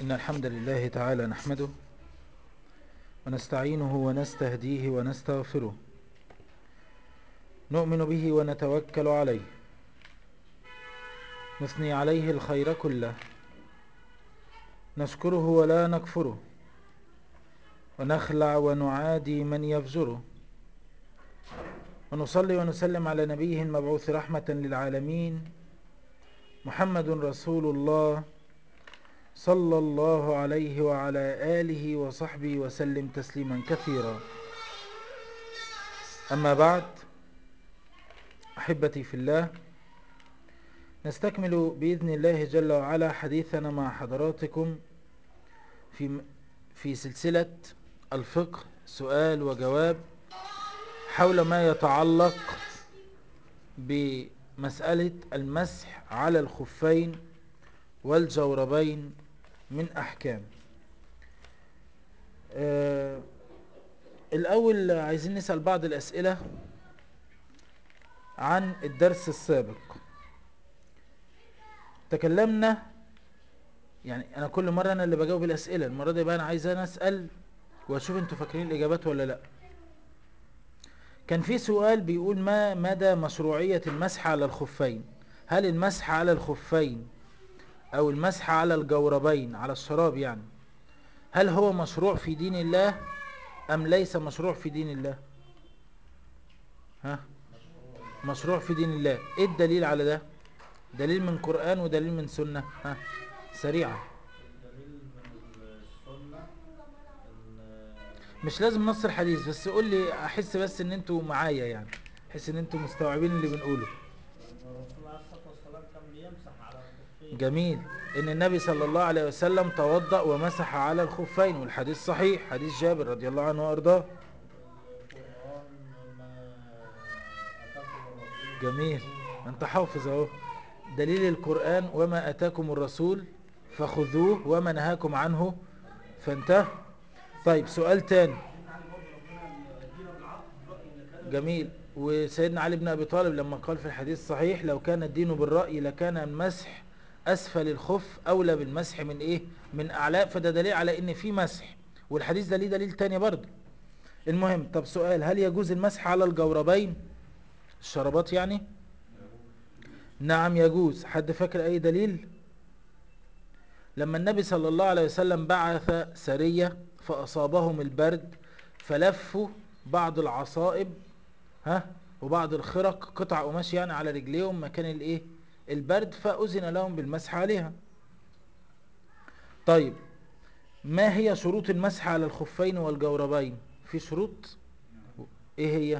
إن الحمد لله تعالى نحمده ونستعينه ونستهديه ونستغفره نؤمن به ونتوكل عليه نثني عليه الخير كله نشكره ولا نكفره ونخلع ونعادي من يفجره ونصلي ونسلم على نبيه المبعوث رحمة للعالمين محمد رسول الله صلى الله عليه وعلى آله وصحبه وسلم تسليما كثيرا أما بعد أحبتي في الله نستكمل بإذن الله جل وعلا حديثنا مع حضراتكم في في سلسلة الفقه سؤال وجواب حول ما يتعلق بمسألة المسح على الخفين والجوربين من أحكام آه الأول عايزين نسأل بعض الأسئلة عن الدرس السابق تكلمنا يعني أنا كل مرة أنا اللي بجاوب الأسئلة المرة دي بقى أنا عايز أنا أسأل وأشوف أنتوا فاكرين الإجابات ولا لأ كان في سؤال بيقول ما مدى مشروعية المسح على الخفين هل المسح على الخفين او المسح على الجوربين على الشراب يعني هل هو مشروع في دين الله ام ليس مشروع في دين الله ها مشروع في دين الله ايه الدليل على ده دليل من قرآن ودليل من سنة ها سريعا الدليل من السنة ان مش لازم نص الحديث بس قول لي احس بس ان انتوا معايا يعني احس ان انتوا مستوعبين اللي بنقوله الرسول عليه الصلاة والسلام كان بيمسح على الخفين جميل ان النبي صلى الله عليه وسلم توضأ ومسح على الخفين والحديث صحيح حديث جابر رضي الله عنه وارضاه القرآن ما أتاكم الرسول جميل انت حافظ اهو دليل القرآن وما اتاكم الرسول فخذوه وما نهاكم عنه فانتهوا طيب سؤال تاني جميل وسيدنا علي بن ابي طالب لما قال في الحديث الصحيح لو كان الدين بالرأي لكان المسح اسفل الخف اولى بالمسح من ايه من اعلى فده دليل على ان في مسح والحديث ده ليه دليل تاني برضه المهم طب سؤال هل يجوز المسح على الجوربين الشرابات يعني نعم يجوز حد فاكر اي دليل لما النبي صلى الله عليه وسلم بعث سرية فاصابهم البرد فلفوا بعض العصائب ها وبعض الخرق قطع قماش يعني على رجليهم مكان الايه البرد فاذن لهم بالمسح عليها طيب ما هي شروط المسح على الخفين والجوربين في شروط ايه هي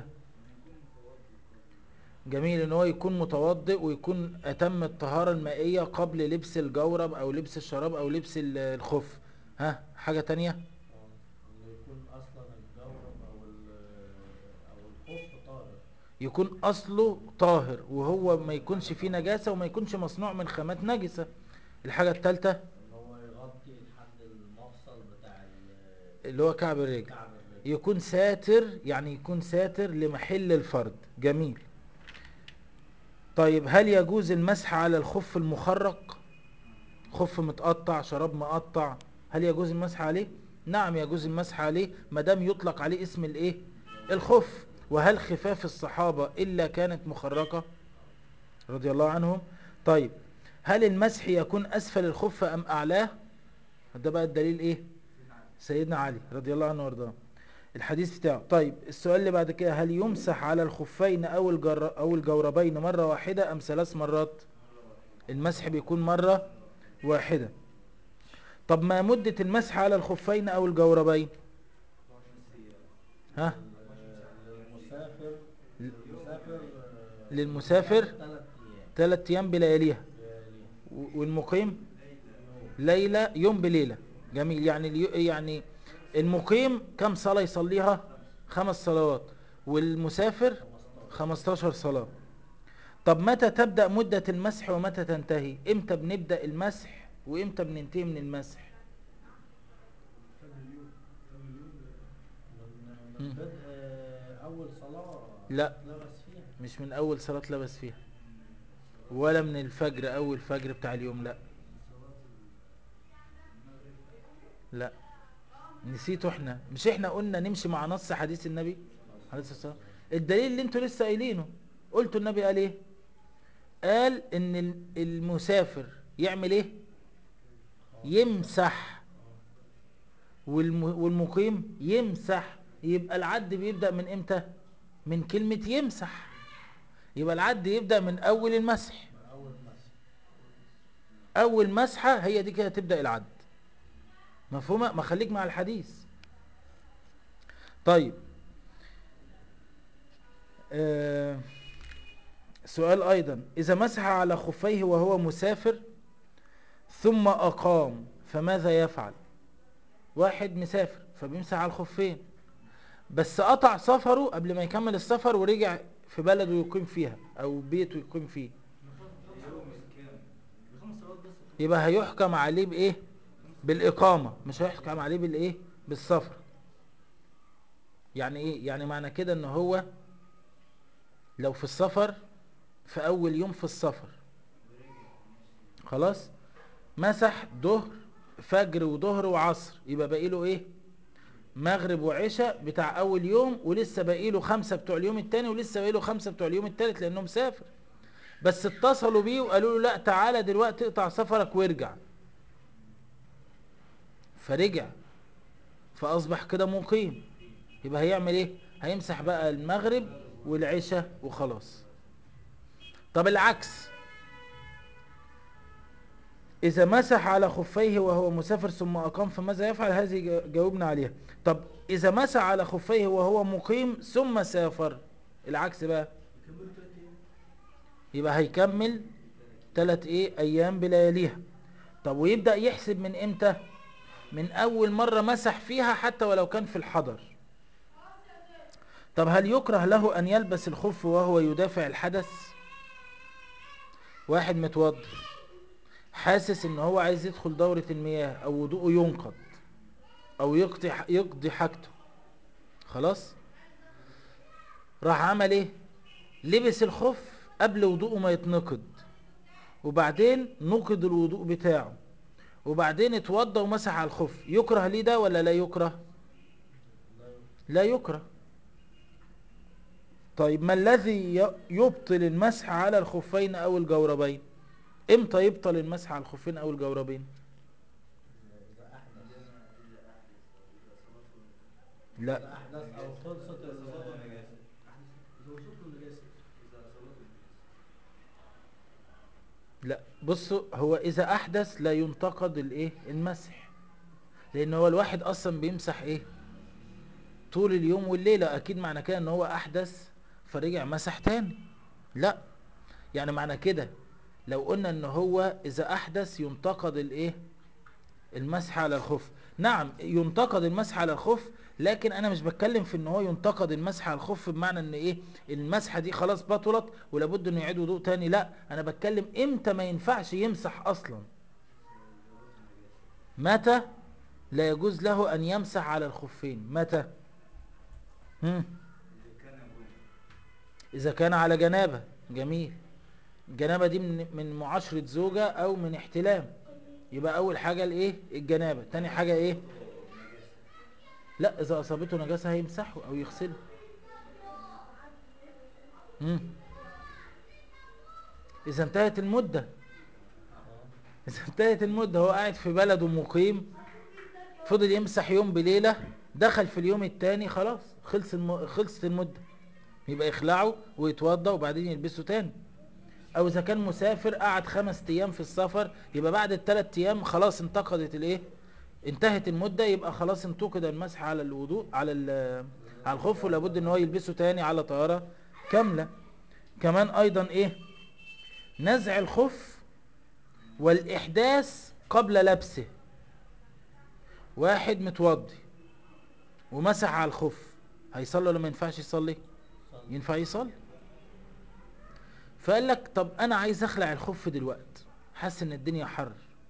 جميل ان هو يكون متوضئ ويكون اتم الطهارة المائية قبل لبس الجورب او لبس الشراب او لبس ال- الخف ها حاجة تانية إنه يكون أصلا الجورب أو ال- أو الخف طاهر يكون اصله طاهر وهو ما يكونش فيه نجاسة وما يكونش مصنوع من خامات نجسة الحاجة التالتة إن هو يغطي لحد المفصل بتاع ال- اللي هو كعب الرجل كعب الرجل يكون ساتر يعني يكون ساتر لمحل الفرد جميل طيب هل يجوز المسح على الخف المخرق خف متقطع شراب مقطع هل يجوز المسح عليه نعم يجوز المسح عليه ما دام يطلق عليه اسم الايه الخف وهل خفاف الصحابة الا كانت مخرقة رضي الله عنهم طيب هل المسح يكون اسفل الخف ام اعلاه ده بقى الدليل ايه سيدنا علي رضي الله عنه وارضاه الحديث بتاعه طيب السؤال اللي بعد كده هل يمسح على الخفين او الجر او الجوربين مرة واحدة ام ثلاث مرات المسح بيكون مرة واحدة طب ما مدة المسح على الخفين او الجوربين ها للمسافر المسافر آه، للمسافر ثلاث أيام ثلاث ايام بلياليها ليالي. و- والمقيم ليلة يوم بليلة جميل يعني اليو- يعني المقيم كم صلاة يصليها خمس صلوات والمسافر 15 صلاة طب متى تبدأ مدة المسح ومتى تنتهي امتى بنبدأ المسح وامتى بننتهي من المسح من مم. من بدء آه، أول صلاة لا. لبس فيها مش من اول صلاة لبس فيها ولا من الفجر اول فجر بتاع اليوم لا لا نسيتوا احنا مش احنا قلنا نمشي مع نص حديث النبي عليه الصلاة والسلام الدليل اللي انتوا لسه قايلينه قلتوا النبي قال ايه قال ان ال- المسافر يعمل ايه يمسح والم... والمقيم يمسح يبقى العد بيبدأ من امتى من كلمة يمسح يبقى العد يبدأ من اول المسح من اول مسح اول مسحة هي دي كده تبدأ العد مفهومة ما خليك مع الحديث طيب آه سؤال ايضا اذا مسح على خفيه وهو مسافر ثم اقام فماذا يفعل واحد مسافر فبيمسح على الخفين بس قطع سفره قبل ما يكمل السفر ورجع في بلده يقيم فيها او بيته يقيم فيه يبقى هيحكم عليه بايه بالاقامه مش هيحكم عليه بالايه بالسفر يعني ايه يعني معنى كده ان هو لو في السفر في اول يوم في السفر خلاص مسح ظهر فجر وظهر وعصر يبقى باقي له ايه مغرب وعشاء بتاع اول يوم ولسه باقي له خمسه بتوع اليوم التاني ولسه باقي له خمسه بتوع اليوم التالت لانه مسافر بس اتصلوا بيه وقالوا له لا تعالى دلوقتي اقطع سفرك وارجع فرجع فاصبح كده مقيم يبقى هيعمل ايه هيمسح بقى المغرب والعشاء وخلاص طب العكس إذا مسح على خفيه وهو مسافر ثم أقام فماذا يفعل هذه جا- جاوبنا عليها طب إذا مسح على خفيه وهو مقيم ثم سافر العكس بقى يبقى هيكمل ثلاث ايه ايام بلياليها طب ويبدأ يحسب من امتى من اول مرة مسح فيها حتى ولو كان في الحضر طب هل يكره له ان يلبس الخف وهو يدافع الحدث واحد متوضي حاسس ان هو عايز يدخل دورة المياه او وضوءه ينقض او يقضي يقضي حاجته خلاص راح عمل ايه لبس الخف قبل وضوءه ما يتنقض وبعدين نقض الوضوء بتاعه وبعدين اتوضى ومسح على الخف يكره ليه ده ولا لا يكره لا يكره طيب ما الذي ي- يبطل المسح على الخفين او الجوربين امتى يبطل المسح على الخفين او الجوربين اذا احدث لا اذا احدث او خلصت ال- لا بصوا هو اذا احدث لا ينتقد الايه المسح لان هو الواحد اصلا بيمسح ايه طول اليوم والليلة اكيد معنى كده ان هو احدث فرجع مسح تاني لا يعني معنى كده لو قلنا ان هو اذا احدث ينتقد الايه المسح على الخف نعم ينتقد المسح على الخف لكن انا مش بتكلم في ان هو ينتقد المسح على الخف بمعنى ان ايه المسحه دي خلاص بطلت ولابد انه يعيد وضوء تاني لا انا بتكلم امتى ما ينفعش يمسح اصلا متى لا يجوز له ان يمسح على الخفين متى هم؟ اذا كان على جنابه جميل الجنابه دي من من معاشره زوجه او من احتلام يبقى اول حاجه الايه الجنابه تاني حاجه ايه لا اذا اصابته نجاسه هيمسحه او يغسله مم. اذا انتهت المده اذا انتهت المده هو قاعد في بلده مقيم فضل يمسح يوم بليله دخل في اليوم التاني خلاص خلص الم... خلصت المده يبقى يخلعه ويتوضا وبعدين يلبسه تاني او اذا كان مسافر قعد خمس ايام في السفر يبقى بعد الثلاث ايام خلاص انتقدت الايه انتهت المدة يبقى خلاص انتقد المسح على الوضوء على ال- على الخف ولابد ان هو يلبسه تاني على طهارة كاملة كمان ايضا ايه نزع الخف والاحداث قبل لبسه واحد متوضي ومسح على الخف هيصلي ولا ما ينفعش يصلي ينفع يصلي فقال لك طب انا عايز اخلع الخف دلوقتي حاسس ان الدنيا حر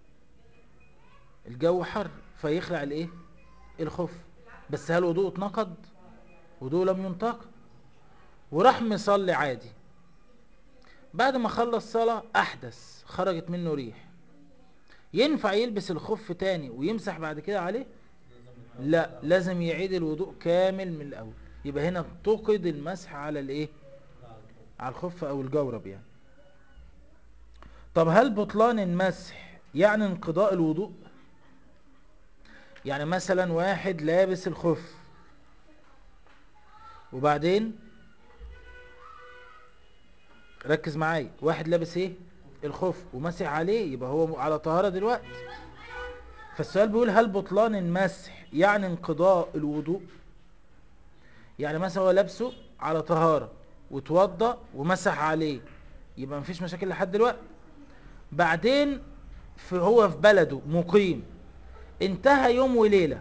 الجو حر فيخلع الايه الخف بس هل وضوء اتنقض وضوء لم ينتقد وراح مصلي عادي بعد ما خلص صلاة احدث خرجت منه ريح ينفع يلبس الخف تاني ويمسح بعد كده عليه لازم يتنفس لا الأول. لازم يعيد الوضوء كامل من الاول يبقى هنا انتقد المسح على الايه لا، على الخوف. على الخف او الجورب يعني طب هل بطلان المسح يعني انقضاء الوضوء يعني مثلا واحد لابس الخف وبعدين ركز معايا واحد لابس ايه الخف ومسح عليه يبقى هو على طهارة دلوقتي فالسؤال بيقول هل بطلان المسح يعني انقضاء الوضوء يعني مثلا هو لابسه على طهارة وتوضى ومسح عليه يبقى مفيش مشاكل لحد دلوقتي بعدين في هو في بلده مقيم انتهى يوم وليلة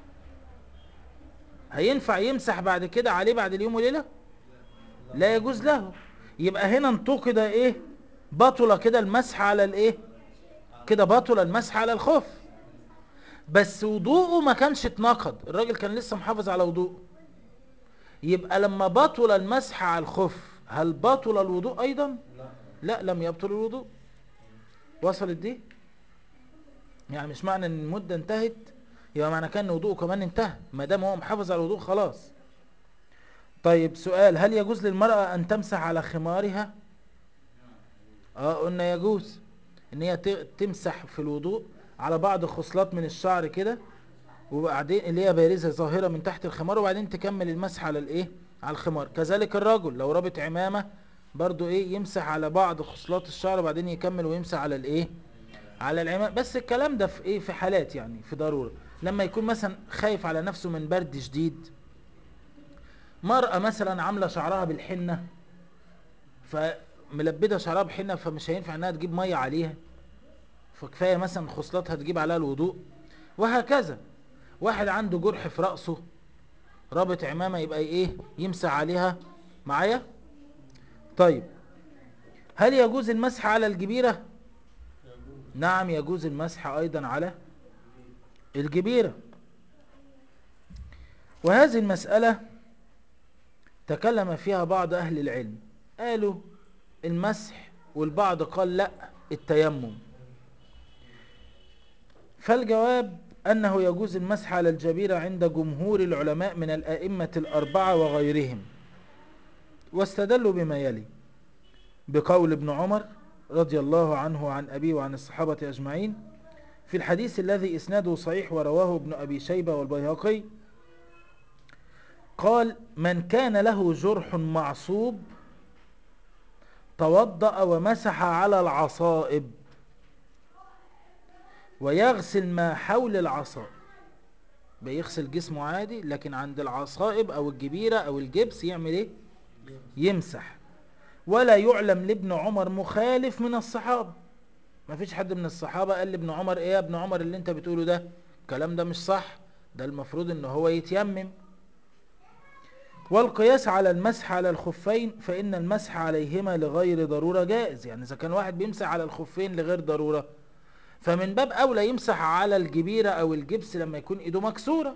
هينفع يمسح بعد كده عليه بعد اليوم وليلة لا يجوز له يبقى هنا انتقد ايه بطل كده المسح على الايه كده بطل المسح على الخف بس وضوءه ما كانش اتنقض الراجل كان لسه محافظ على وضوءه يبقى لما بطل المسح على الخف هل بطل الوضوء ايضا لا لا لم يبطل الوضوء وصلت دي يعني مش معنى ان المدة انتهت يبقى معنى كان وضوءه كمان انتهى ما دام هو محافظ على الوضوء خلاص طيب سؤال هل يجوز للمرأة ان تمسح على خمارها اه قلنا يجوز ان هي ت- تمسح في الوضوء على بعض خصلات من الشعر كده وبعدين اللي هي بارزة ظاهرة من تحت الخمار وبعدين تكمل المسح على الايه على الخمار كذلك الرجل لو رابط عمامة برضو ايه يمسح على بعض خصلات الشعر وبعدين يكمل ويمسح على الايه على العمامة بس الكلام ده في ايه في حالات يعني في ضرورة لما يكون مثلا خايف على نفسه من برد شديد مرأة مثلا عاملة شعرها بالحنة فملبدة شعرها بحنة فمش هينفع انها تجيب مية عليها فكفاية مثلا خصلاتها تجيب عليها الوضوء وهكذا واحد عنده جرح في رأسه رابط عمامة يبقى ايه يمسح عليها معايا طيب هل يجوز المسح على الجبيرة يجوز نعم يجوز المسح ايضا على الجبيرة وهذه المسألة تكلم فيها بعض اهل العلم قالوا المسح والبعض قال لا التيمم فالجواب أنه يجوز المسح على الجبيرة عند جمهور العلماء من الأئمة الأربعة وغيرهم واستدلوا بما يلي بقول ابن عمر رضي الله عنه وعن أبيه وعن الصحابة أجمعين في الحديث الذي إسناده صحيح ورواه ابن أبي شيبة والبيهقي قال من كان له جرح معصوب توضأ ومسح على العصائب ويغسل ما حول العصا بيغسل جسمه عادي لكن عند العصائب او الجبيرة او الجبس يعمل ايه يمسح ولا يعلم لابن عمر مخالف من الصحابة ما فيش حد من الصحابة قال لابن عمر ايه يا ابن عمر اللي انت بتقوله ده الكلام ده مش صح ده المفروض ان هو يتيمم والقياس على المسح على الخفين فإن المسح عليهما لغير ضرورة جائز يعني إذا كان واحد بيمسح على الخفين لغير ضرورة فمن باب أولى يمسح على الجبيرة أو الجبس لما يكون إيده مكسورة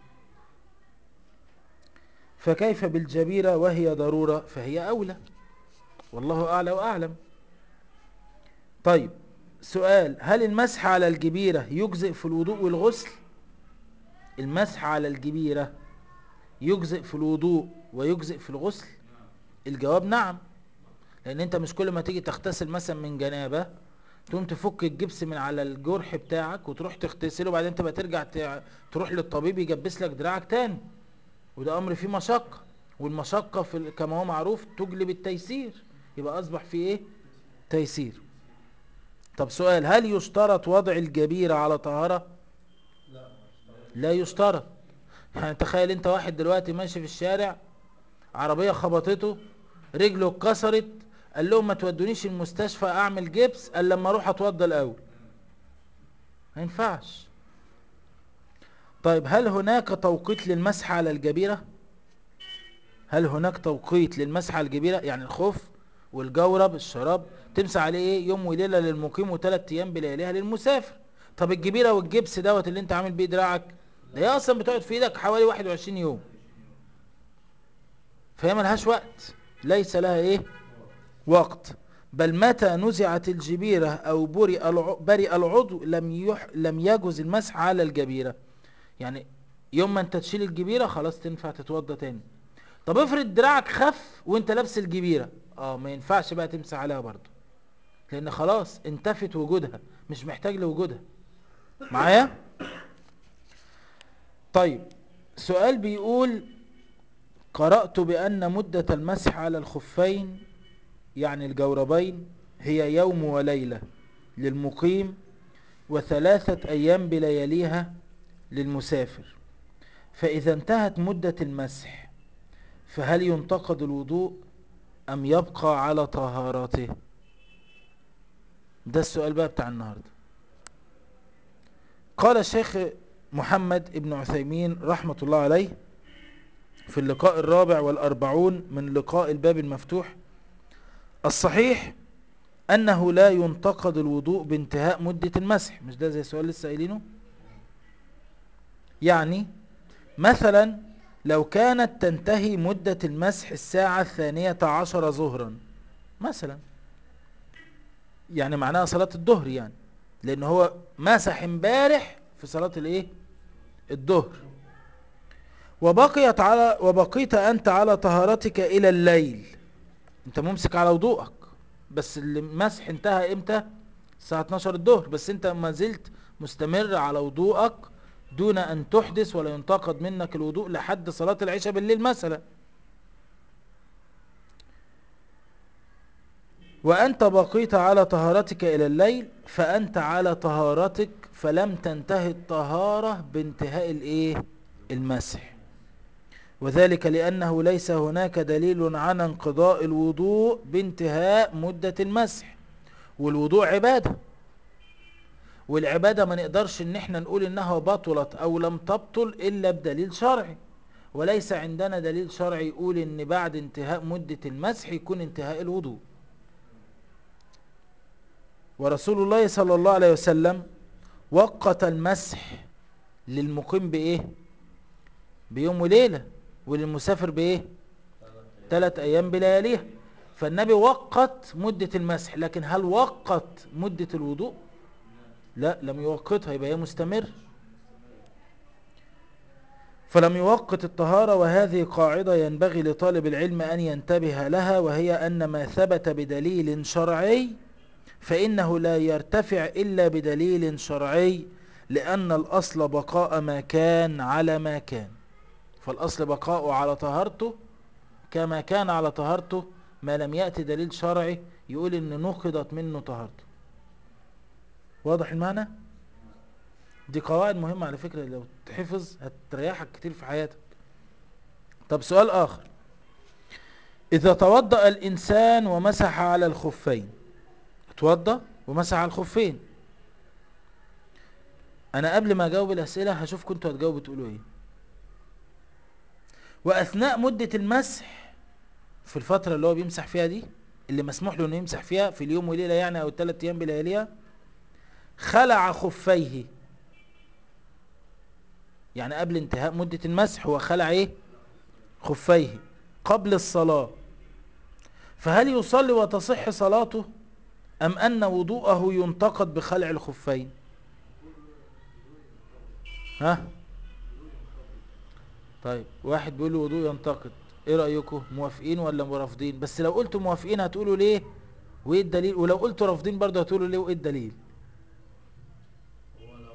فكيف بالجبيرة وهي ضرورة فهي أولى والله أعلى وأعلم طيب سؤال هل المسح على الجبيرة يجزئ في الوضوء والغسل المسح على الجبيرة يجزئ في الوضوء ويجزئ في الغسل الجواب نعم لان انت مش كل ما تيجي تغتسل مثلا من جنابه تقوم تفك الجبس من على الجرح بتاعك وتروح تغتسله وبعدين تبقى ترجع ت- تروح للطبيب يجبس لك دراعك تاني وده امر فيه مشقه والمشقه في ال- كما هو معروف تجلب التيسير يبقى اصبح فيه ايه تيسير طب سؤال هل يشترط وضع الجبيره على طهاره لا مش طبيعي. لا يشترط يعني تخيل انت واحد دلوقتي ماشي في الشارع عربية خبطته رجله اتكسرت قال لهم ما تودونيش المستشفى اعمل جبس قال لما اروح اتوضى الاول ما ينفعش طيب هل هناك توقيت للمسح على الجبيرة هل هناك توقيت للمسح على الجبيرة يعني الخوف والجورب الشراب تمسح عليه ايه يوم وليلة للمقيم وثلاث ايام بلياليها للمسافر طب الجبيرة والجبس دوت اللي انت عامل بيه دراعك ده هي اصلا بتقعد في ايدك حوالي 21 يوم فهي ملهاش وقت ليس لها ايه وقت بل متى نزعت الجبيرة أو برئ الع- برئ العضو لم, يح لم يجوز المسح على الجبيرة يعني يوم ما انت تشيل الجبيرة خلاص تنفع تتوضى تاني طب افرض دراعك خف وانت لابس الجبيرة اه ما ينفعش بقى تمسح عليها برضه لان خلاص انتفت وجودها مش محتاج لوجودها معايا طيب سؤال بيقول قرأت بأن مدة المسح على الخفين يعني الجوربين هي يوم وليلة للمقيم وثلاثة أيام بلياليها للمسافر فإذا انتهت مدة المسح فهل ينتقد الوضوء أم يبقى على طهارته ده السؤال بقى بتاع النهاردة قال الشيخ محمد ابن عثيمين رحمة الله عليه في اللقاء الرابع والأربعون من لقاء الباب المفتوح الصحيح أنه لا ينتقد الوضوء بانتهاء مدة المسح مش ده زي السؤال لسه قايلينه يعني مثلا لو كانت تنتهي مدة المسح الساعة الثانية عشر ظهرا مثلا يعني معناها صلاة الظهر يعني لأن هو مسح امبارح في صلاة الايه الظهر وبقيت على وبقيت أنت على طهارتك إلى الليل أنت ممسك على وضوءك بس المسح انتهى امتى الساعة 12 الظهر بس انت ما زلت مستمر على وضوءك دون ان تحدث ولا ينتقد منك الوضوء لحد صلاة العشاء بالليل مثلا وأنت بقيت على طهارتك إلى الليل فأنت على طهارتك فلم تنتهي الطهارة بانتهاء الإيه؟ المسح وذلك لأنه ليس هناك دليل عن انقضاء الوضوء بانتهاء مدة المسح والوضوء عبادة والعبادة ما نقدرش ان احنا نقول انها بطلت او لم تبطل الا بدليل شرعي وليس عندنا دليل شرعي يقول ان بعد انتهاء مدة المسح يكون انتهاء الوضوء ورسول الله صلى الله عليه وسلم وقت المسح للمقيم بايه بيوم وليلة وللمسافر بايه ثلاث ايام بلياليها فالنبي وقت مدة المسح لكن هل وقت مدة الوضوء لا لم يوقتها يبقى هي مستمر فلم يوقت الطهارة وهذه قاعدة ينبغي لطالب العلم أن ينتبه لها وهي أن ما ثبت بدليل شرعي فإنه لا يرتفع إلا بدليل شرعي لأن الأصل بقاء ما كان على ما كان فالأصل بقاء على طهارته كما كان على طهارته ما لم يأتي دليل شرعي يقول إن نقضت منه طهارته واضح المعنى؟ دي قواعد مهمة على فكرة لو تحفظ هتريحك كتير في حياتك طب سؤال آخر إذا توضأ الإنسان ومسح على الخفين توضأ ومسح على الخفين أنا قبل ما أجاوب الأسئلة هشوف كنتوا هتجاوبوا تقولوا إيه وأثناء مدة المسح في الفترة اللي هو بيمسح فيها دي اللي مسموح له إنه يمسح فيها في اليوم وليلة يعني أو الثلاث أيام بلياليها خلع خفيه يعني قبل انتهاء مدة المسح هو خلع ايه خفيه قبل الصلاة فهل يصلي وتصح صلاته ام ان وضوءه ينتقد بخلع الخفين ها طيب واحد بيقول له وضوء ينتقد ايه رأيكم موافقين ولا مرافضين بس لو قلتوا موافقين هتقولوا ليه وايه الدليل ولو قلتوا رافضين برضه هتقولوا ليه وايه الدليل هو لو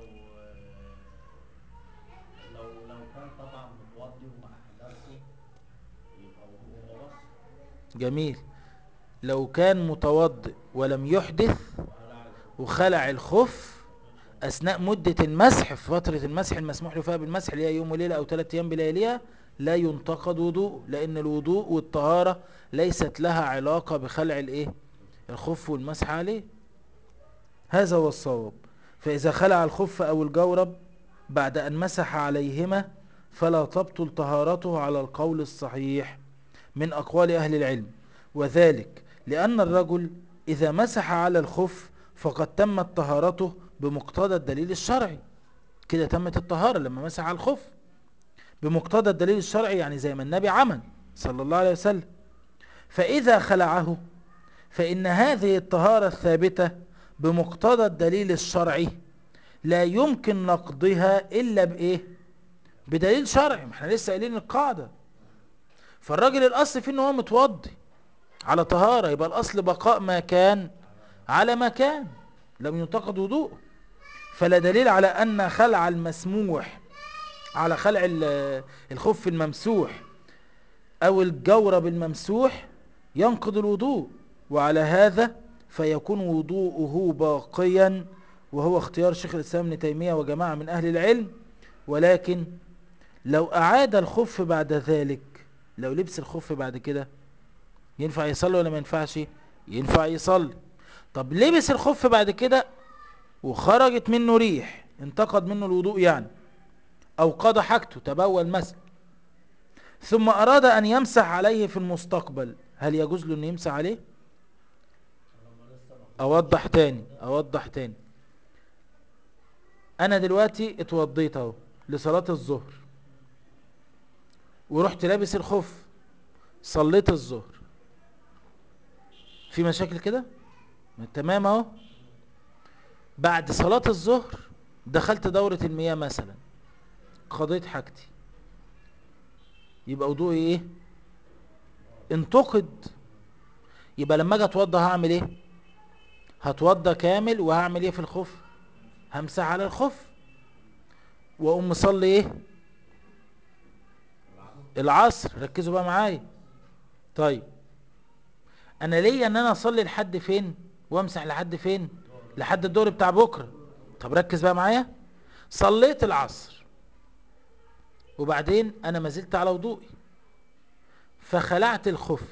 لو لو كان طبعا متوضي وما احدثه يبقى وضوءه بس جميل لو كان متوضئ ولم يحدث وقلع وخلع الخف اثناء مدة المسح في فترة المسح المسموح له فيها بالمسح اللي هي يوم وليلة او ثلاث ايام بلياليها لا ينتقد وضوء لان الوضوء والطهارة ليست لها علاقة بخلع الايه الخف والمسح عليه هذا هو الصواب فاذا خلع الخف او الجورب بعد ان مسح عليهما فلا تبطل طهارته على القول الصحيح من اقوال اهل العلم وذلك لان الرجل اذا مسح على الخف فقد تمت طهارته بمقتضى الدليل الشرعي كده تمت الطهارة لما مسح على الخف بمقتضى الدليل الشرعي يعني زي ما النبي عمل صلى الله عليه وسلم فإذا خلعه فإن هذه الطهارة الثابتة بمقتضى الدليل الشرعي لا يمكن نقضها إلا بإيه بدليل شرعي ما احنا لسه قايلين القاعدة فالراجل الأصل فيه إن هو متوضي على طهارة يبقى الأصل بقاء ما كان على ما كان لم ينتقد وضوءه فلا دليل على أن خلع المسموح على خلع ال- الخف الممسوح أو الجورب الممسوح ينقض الوضوء وعلى هذا فيكون وضوءه باقيا وهو اختيار شيخ الإسلام ابن تيمية وجماعة من أهل العلم ولكن لو أعاد الخف بعد ذلك لو لبس الخف بعد كده ينفع يصلي ولا ما ينفعش ينفع يصلي طب لبس الخف بعد كده وخرجت منه ريح انتقد منه الوضوء يعني او قضى حاجته تبول مثلا ثم اراد ان يمسح عليه في المستقبل هل يجوز له انه يمسح عليه لما لسه ما اوضح تاني اوضح تاني انا دلوقتي اتوضيت اهو لصلاة الظهر ورحت لابس الخف صليت الظهر في مشاكل كده ما تمام اهو بعد صلاة الظهر دخلت دورة المياه مثلا قضيت حاجتي يبقى وضوءي ايه انتقد يبقى لما اجي اتوضى هعمل ايه هتوضى كامل وهعمل ايه في الخف همسح على الخف واقوم مصلي ايه العصر ركزوا بقى معايا طيب انا ليا ان انا اصلي لحد فين وامسح لحد فين لحد الدور بتاع بكره طب ركز بقى معايا صليت العصر وبعدين انا ما زلت على وضوئي فخلعت الخف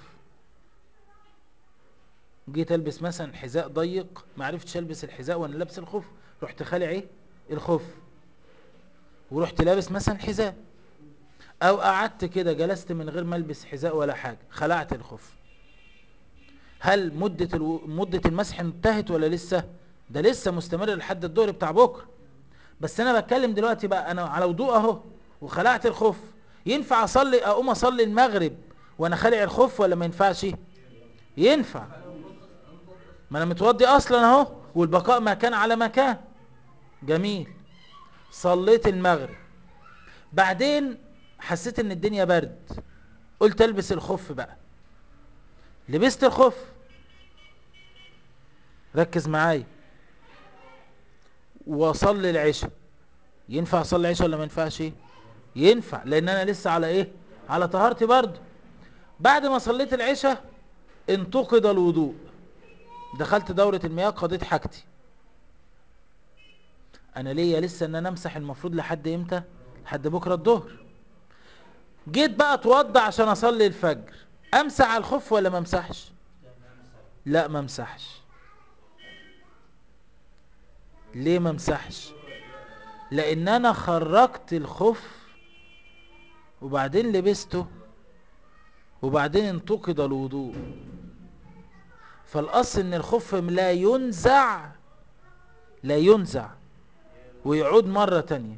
جيت البس مثلا حذاء ضيق ما عرفتش البس الحذاء وانا لابس الخف رحت خالع ايه الخف ورحت لابس مثلا حذاء او قعدت كده جلست من غير ما البس حذاء ولا حاجه خلعت الخف هل مدة الو... مدة المسح انتهت ولا لسه ده لسه مستمر لحد الظهر بتاع بكره بس انا بتكلم دلوقتي بقى انا على وضوء اهو وخلعت الخف ينفع اصلي اقوم اصلي المغرب وانا خالع الخف ولا ما ينفعش ينفع ما انا متوضي اصلا اهو والبقاء ما كان على مكان جميل صليت المغرب بعدين حسيت ان الدنيا برد قلت البس الخف بقى لبست الخف ركز معايا واصلي العشاء ينفع اصلي العشاء ولا ما ينفعش ينفع لان انا لسه على ايه على طهارتي برضه بعد ما صليت العشاء انتقد الوضوء دخلت دورة المياه قضيت حاجتي انا ليا لسه ان انا امسح المفروض لحد امتى لحد بكرة الظهر جيت بقى اتوضى عشان اصلي الفجر امسح على الخف ولا ما امسحش لا ما امسحش ليه ما امسحش لان انا خرجت الخف وبعدين لبسته وبعدين انتقد الوضوء فالاصل ان الخف لا ينزع لا ينزع ويعود مرة تانية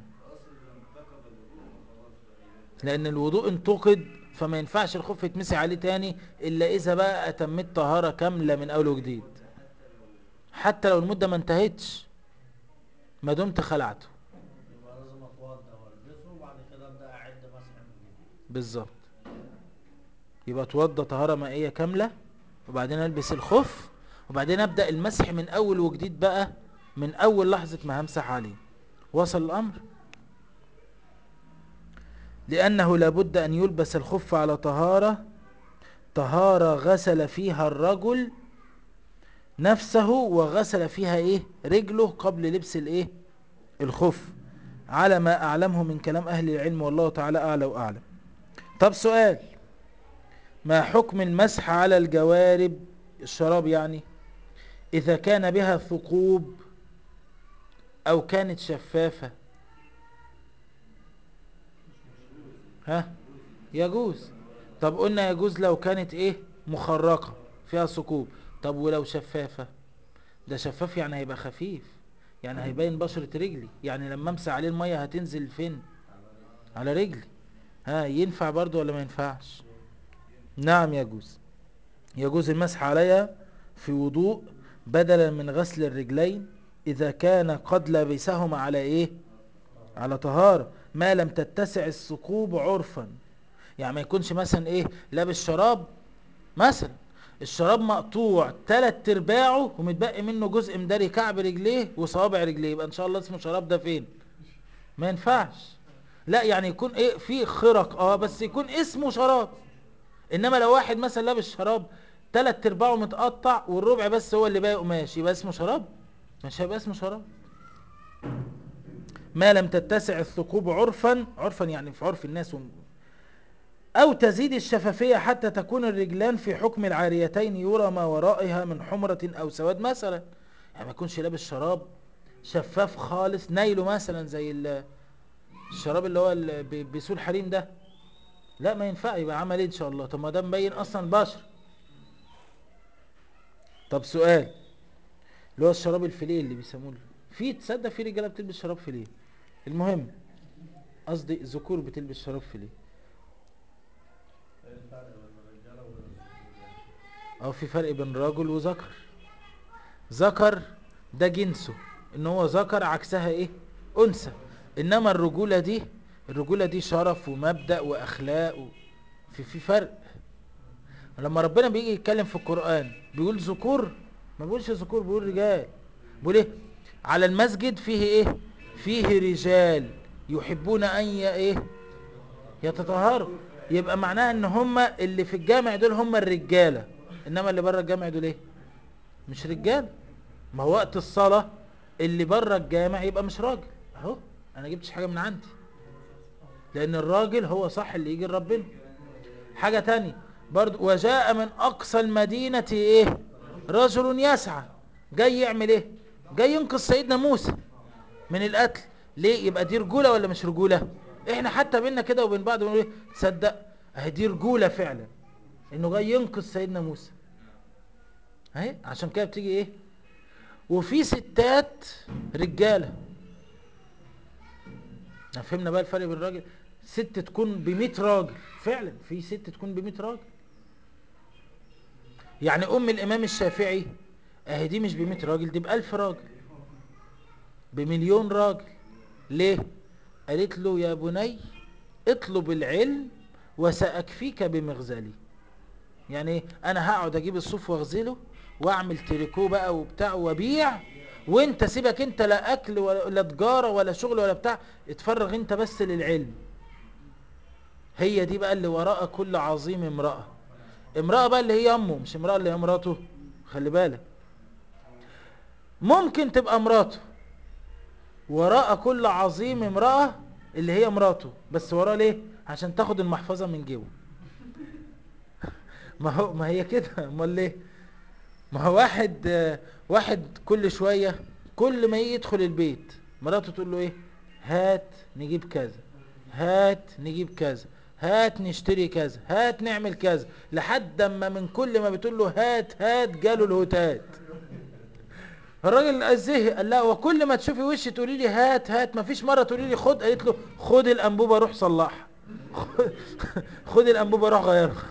لان الوضوء انتقد فما ينفعش الخف يتمسح عليه تاني الا اذا بقى اتمت طهارة كاملة من اول وجديد حتى لو المدة ما انتهتش ما دمت خلعته يبقى لازم اتوضى والبسه وبعد كده ابدا اعد مسح من جديد بالظبط يبقى اتوضى طهارة مائية كاملة وبعدين البس الخف وبعدين ابدأ المسح من اول وجديد بقى من اول لحظة ما همسح عليه وصل الامر لانه لابد ان يلبس الخف على طهارة طهارة غسل فيها الرجل نفسه وغسل فيها ايه رجله قبل لبس الايه الخف على ما اعلمه من كلام اهل العلم والله تعالى اعلى واعلم طب سؤال ما حكم المسح على الجوارب الشراب يعني إذا كان بها ثقوب أو كانت شفافة ها يجوز طب قلنا يجوز لو كانت ايه مخرقة فيها ثقوب طب ولو شفافة ده شفاف يعني هيبقى خفيف يعني هيبين بشرة رجلي يعني لما امسح عليه المية هتنزل فين على رجلي ها ينفع برضو ولا ما ينفعش نعم يجوز يجوز المسح عليها في وضوء بدلا من غسل الرجلين إذا كان قد لبسهما على إيه على طهارة ما لم تتسع الثقوب عرفا يعني ما يكونش مثلا إيه لابس شراب مثلا الشراب مقطوع تلات ارباعه ومتبقي منه جزء مداري كعب رجليه وصوابع رجليه يبقى ان شاء الله اسمه شراب ده فين ما ينفعش لا يعني يكون ايه في خرق اه بس يكون اسمه شراب انما لو واحد مثلا لابس شراب تلات ارباعه متقطع والربع بس هو اللي باقي قماش يبقى اسمه شراب مش هيبقى اسمه شراب ما لم تتسع الثقوب عرفا عرفا يعني في عرف الناس وم- أو تزيد الشفافية حتى تكون الرجلان في حكم العاريتين يرى ما ورائها من حمرة أو سواد مثلا يعني ما يكونش لابس شراب شفاف خالص نايله مثلا زي ال- الشراب اللي هو اللي بي- بيسوق الحريم ده لا ما ينفع يبقى عمل ايه ان شاء الله طب ما ده مبين اصلا بشر طب سؤال اللي هو الشراب الفيليه اللي بيسموه في تصدق في رجاله بتلبس شراب فيليه المهم قصدي ذكور بتلبس شراب فيليه ايه الفرق بين الرجاله والذكور يعني؟ او في فرق بين راجل وذكر ذكر ده جنسه ان هو ذكر عكسها ايه انثى انما الرجولة دي الرجولة دي شرف ومبدأ واخلاق و... في في فرق لما ربنا بيجي يتكلم في القرآن بيقول ذكور ما بيقولش ذكور بيقول رجال بيقول ايه على المسجد فيه ايه فيه رجال يحبون ان ي- ايه يتطهروا يبقى معناها ان هم اللي في الجامع دول هم الرجاله انما اللي بره الجامع دول ايه مش رجال ما هو وقت الصلاه اللي بره الجامع يبقى مش راجل اهو انا جبتش حاجه من عندي لان الراجل هو صح اللي يجي لربنا حاجه تانية برضو وجاء من اقصى المدينه ايه رجل يسعى جاي يعمل ايه جاي ينقذ سيدنا موسى من القتل ليه يبقى دي رجوله ولا مش رجوله احنا حتى بينا كده وبين بعض بنقول ايه تصدق اهي دي رجوله فعلا انه جاي ينقذ سيدنا موسى اهي عشان كده بتيجي ايه وفي ستات رجاله احنا فهمنا بقى الفرق بين الراجل ست تكون ب 100 راجل فعلا في ست تكون ب 100 راجل يعني ام الامام الشافعي اهي دي مش ب 100 راجل دي ب 1000 راجل بمليون راجل ليه قالت له يا بني اطلب العلم وسأكفيك بمغزلي يعني ايه انا هقعد اجيب الصوف واغزله واعمل تريكو بقى وبتاع وابيع وانت سيبك انت لا اكل ولا لا تجاره ولا شغل ولا بتاع اتفرغ انت بس للعلم هي دي بقى اللي وراء كل عظيم امرأة امرأة بقى اللي هي امه مش امرأة اللي هي مراته خلي بالك ممكن تبقى مراته وراء كل عظيم امرأة اللي هي مراته بس وراه ليه عشان تاخد المحفظة من جيبه ما هو ما هي كده امال ليه ما هو واحد آه، واحد كل شوية كل ما يجي يدخل البيت مراته تقول له ايه هات نجيب كذا هات نجيب كذا هات نشتري كذا هات نعمل كذا لحد اما من كل ما بتقول له هات هات جاله الهتات الراجل زهق قال لها وكل ما تشوفي وشي تقولي لي هات هات ما فيش مره تقولي لي خد قالت له خد الانبوبه روح صلحها خد الانبوبه روح غيرها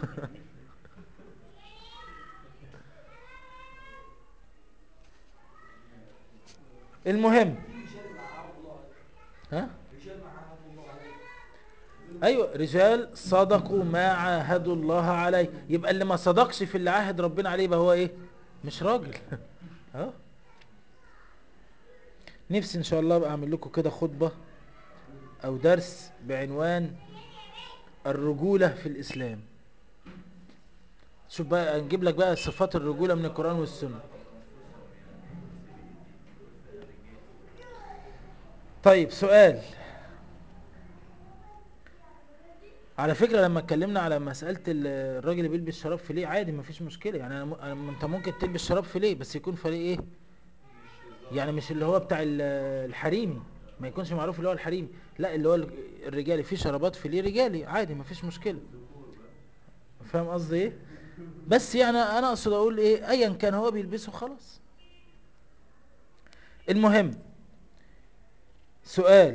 المهم ها ايوه رجال صدقوا ما عاهدوا الله عليه يبقى اللي ما صدقش في اللي عاهد ربنا عليه يبقى هو ايه مش راجل اه نفسي ان شاء الله ابقى اعمل لكم كده خطبة او درس بعنوان الرجولة في الاسلام شوف بقى نجيب لك بقى صفات الرجولة من القرآن والسنة طيب سؤال على فكرة لما اتكلمنا على مسألة ال- الراجل اللي بيلبس شراب فيليه عادي مفيش مشكلة يعني أنا م... أنا- انت ممكن تلبس شراب فيليه بس يكون فيليه ايه يعني مش اللي هو بتاع ال- الحريمي ما يكونش معروف اللي هو الحريمي لا اللي هو ال- الرجالي في شرابات فيليه رجالي عادي مفيش مشكلة فاهم قصدي ايه بس يعني انا اقصد اقول ايه ايا كان هو بيلبسه خلاص المهم سؤال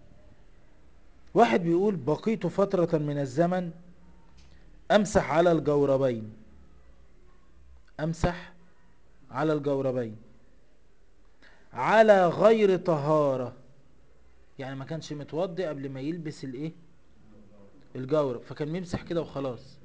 واحد بيقول بقيت فترة من الزمن امسح على الجوربين امسح على الجوربين على غير طهارة يعني ما كانش متوضي قبل ما يلبس الايه الجورب فكان بيمسح كده وخلاص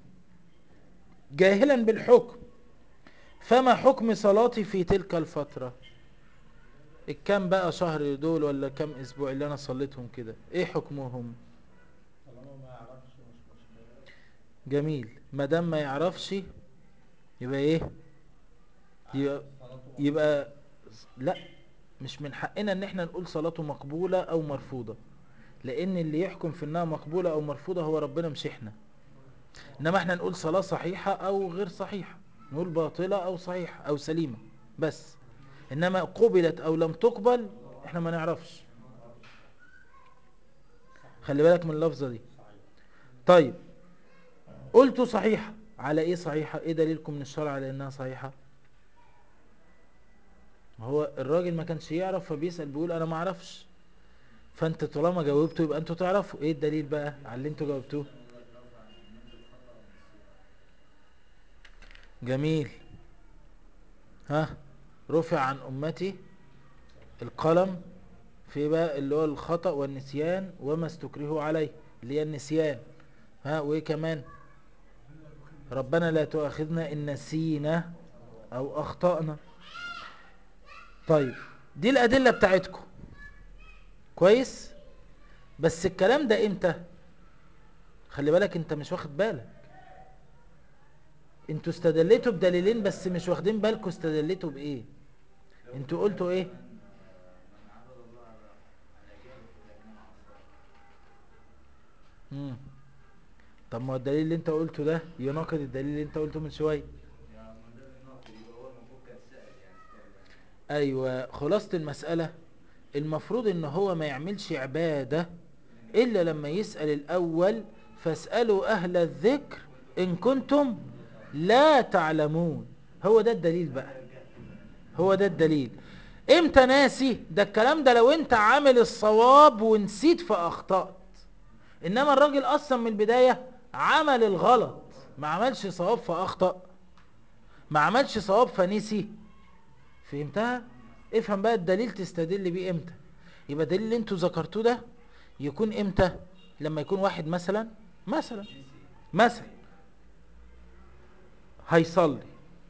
جاهلا بالحكم فما حكم صلاتي في تلك الفترة الكام بقى شهر دول ولا كام اسبوع اللي انا صليتهم كده ايه حكمهم طالما ما يعرفش مش مشكلة جميل ما دام ما يعرفش يبقى ايه يبقى, صلاته يبقى لا مش من حقنا ان احنا نقول صلاته مقبولة او مرفوضة لان اللي يحكم في انها مقبولة او مرفوضة هو ربنا مش احنا انما احنا نقول صلاة صحيحة او غير صحيحة نقول باطلة او صحيحة او سليمة بس انما قبلت او لم تقبل احنا ما نعرفش خلي بالك من اللفظة دي صحيح طيب قلت صحيحة على ايه صحيحة ايه دليلكم من الشرع على انها صحيحة ما هو الراجل ما كانش يعرف فبيسأل بيقول انا ما اعرفش فانت طالما جاوبته يبقى انتوا تعرفوا ايه الدليل بقى على اللي انتوا جاوبتوه جميل ها رفع عن امتي القلم في بقى اللي هو الخطأ والنسيان وما استكرهوا عليه اللي هي النسيان ها وايه كمان ربنا لا تؤاخذنا ان نسينا او اخطأنا طيب دي الادلة بتاعتكم كويس بس الكلام ده امتى خلي بالك انت مش واخد بالك انتوا استدلتوا بدليلين بس مش واخدين بالكم استدلتوا بايه انتوا قلتوا ايه مم. طب ما هو الدليل اللي انت قلته ده يناقض الدليل اللي انت قلته من شويه ايوه خلاصة المسألة المفروض ان هو ما يعملش عبادة الا لما يسأل الاول فاسألوا اهل الذكر ان كنتم لا تعلمون هو ده الدليل بقى هو ده الدليل امتى ناسي ده الكلام ده لو انت عامل الصواب ونسيت فاخطأت انما الراجل اصلا من البداية عمل الغلط ما عملش صواب فاخطأ ما عملش صواب فنسي فهمتها افهم بقى الدليل تستدل بيه امتى يبقى الدليل اللي انتوا ذكرتوه ده يكون امتى لما يكون واحد مثلا مثلا مثلا هيصلي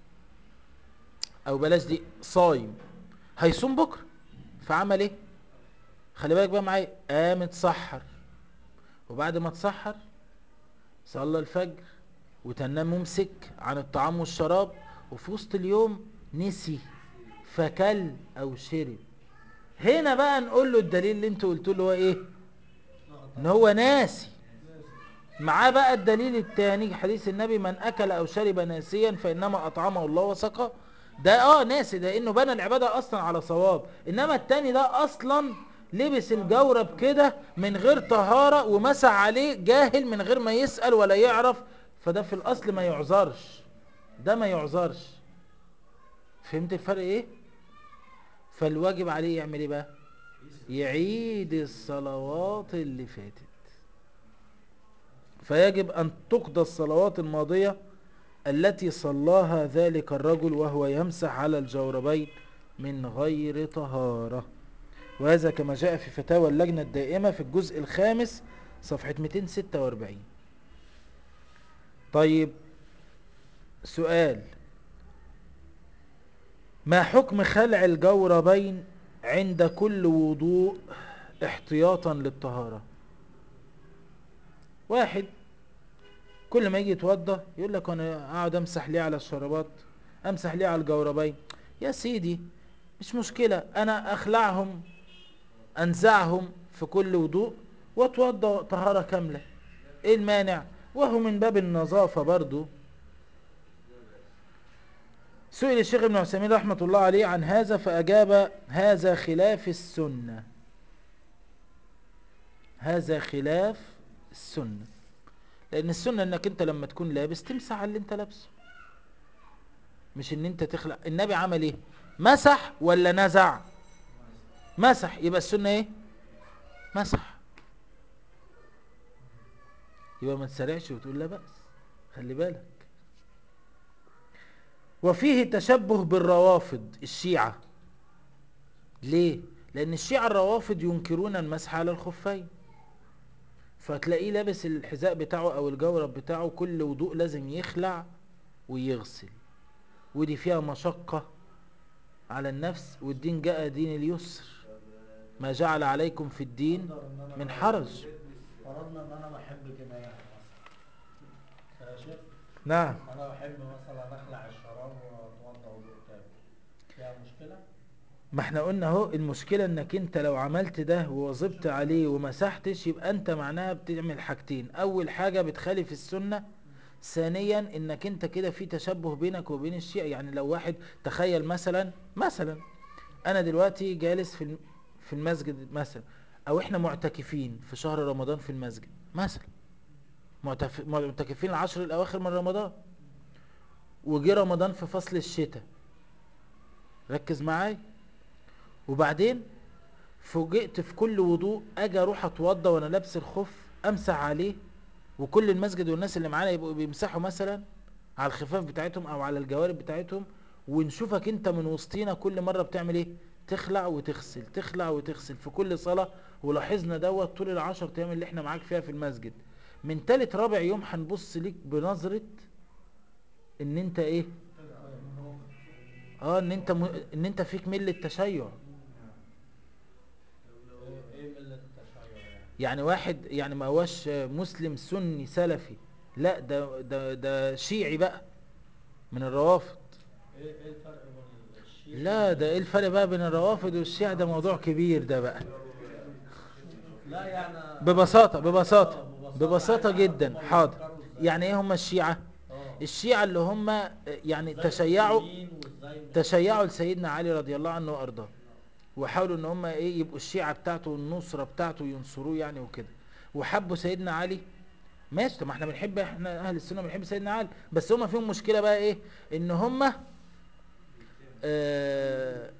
او بلاش دي صايم هيصوم بكره فعمل ايه خلي بالك بقى معايا قام اتسحر وبعد ما اتسحر صلى الفجر وتنام ممسك عن الطعام والشراب وفي وسط اليوم نسي فكل او شرب هنا بقى نقول له الدليل اللي انت قلت له هو ايه ان هو ناسي معاه بقى الدليل التاني حديث النبي من اكل او شرب ناسيا فانما اطعمه الله وسقى ده اه ناسي ده انه بنى العبادة اصلا على صواب انما التاني ده اصلا لبس الجورب كده من غير طهارة ومسح عليه جاهل من غير ما يسأل ولا يعرف فده في الاصل ما يعذرش ده ما يعذرش فهمت الفرق ايه فالواجب عليه يعمل ايه بقى يعيد الصلوات اللي فاتت فيجب ان تقضى الصلوات الماضية التي صلاها ذلك الرجل وهو يمسح على الجوربين من غير طهارة وهذا كما جاء في فتاوى اللجنة الدائمة في الجزء الخامس صفحة 246 طيب سؤال ما حكم خلع الجوربين عند كل وضوء احتياطا للطهارة واحد كل ما يجي يتوضى يقول لك انا اقعد امسح ليه على الشرابات امسح ليه على الجوربين يا سيدي مش مشكلة انا اخلعهم انزعهم في كل وضوء واتوضى طهارة كاملة ايه المانع وهو من باب النظافة برضو سئل الشيخ ابن عثيمين رحمة الله عليه عن هذا فأجاب هذا خلاف السنة هذا خلاف السنة لأن السنة أنك أنت لما تكون لابس تمسح على اللي أنت لابسه مش أن أنت تخلع النبي عمل إيه مسح ولا نزع مسح يبقى السنة إيه مسح يبقى ما تسرعش وتقول لا بأس خلي بالك وفيه تشبه بالروافض الشيعة ليه لان الشيعة الروافض ينكرون المسح على الخفين فتلاقيه لابس الحذاء بتاعه او الجورب بتاعه كل وضوء لازم يخلع ويغسل ودي فيها مشقة على النفس والدين جاء دين اليسر ما جعل عليكم في الدين أقدر إن أنا من حرج فرضنا ان انا بحب جناية مثلا يا شيخ نعم انا بحب مثلا اخلع الشراب واتوضى وضوء تاني فيها مشكلة؟ ما احنا قلنا اهو المشكلة انك انت لو عملت ده وواظبت عليه ومسحتش يبقى انت معناها بتعمل حاجتين اول حاجة بتخالف السنة ثانيا انك انت كده في تشبه بينك وبين الشيء يعني لو واحد تخيل مثلا مثلا انا دلوقتي جالس في الم- في المسجد مثلا او احنا معتكفين في شهر رمضان في المسجد مثلا معتف- معتكفين العشر الاواخر من رمضان وجي رمضان في فصل الشتاء ركز معايا وبعدين فوجئت في كل وضوء اجي اروح اتوضى وانا لابس الخف امسح عليه وكل المسجد والناس اللي معانا يبقوا بيمسحوا مثلا على الخفاف بتاعتهم او على الجوارب بتاعتهم ونشوفك انت من وسطينا كل مرة بتعمل ايه تخلع وتغسل تخلع وتغسل في كل صلاة ولاحظنا دوت طول العشر ايام اللي احنا معاك فيها في المسجد من تالت رابع يوم هنبص ليك بنظرة ان انت ايه اه ان انت م... ان انت فيك مل التشيع ايه ايه ملة التشيع يعني؟ يعني واحد يعني ما هوش مسلم سني سلفي لا ده ده ده شيعي بقى من الروافض ايه ايه الفرق بين الشيعي لا ده ايه الفرق بقى بين الروافض والشيعة ده موضوع كبير ده بقى لا يعني ببساطة ببساطة آه، ببساطة عايز أعرف جدا هما حاضر بيفكروا إزاي. يعني ايه هم الشيعة اه الشيعة اللي هم يعني إزاي تشيعوا مسلمين وإزاي مش- تشيعوا لسيدنا علي رضي الله عنه وارضاه وحاولوا ان هم ايه يبقوا الشيعة بتاعته والنصرة بتاعته ينصروه يعني وكده وحبوا سيدنا علي ماشي طب ما احنا بنحب احنا اهل السنة بنحب سيدنا علي بس هم فيهم مشكلة بقى ايه ان هم آه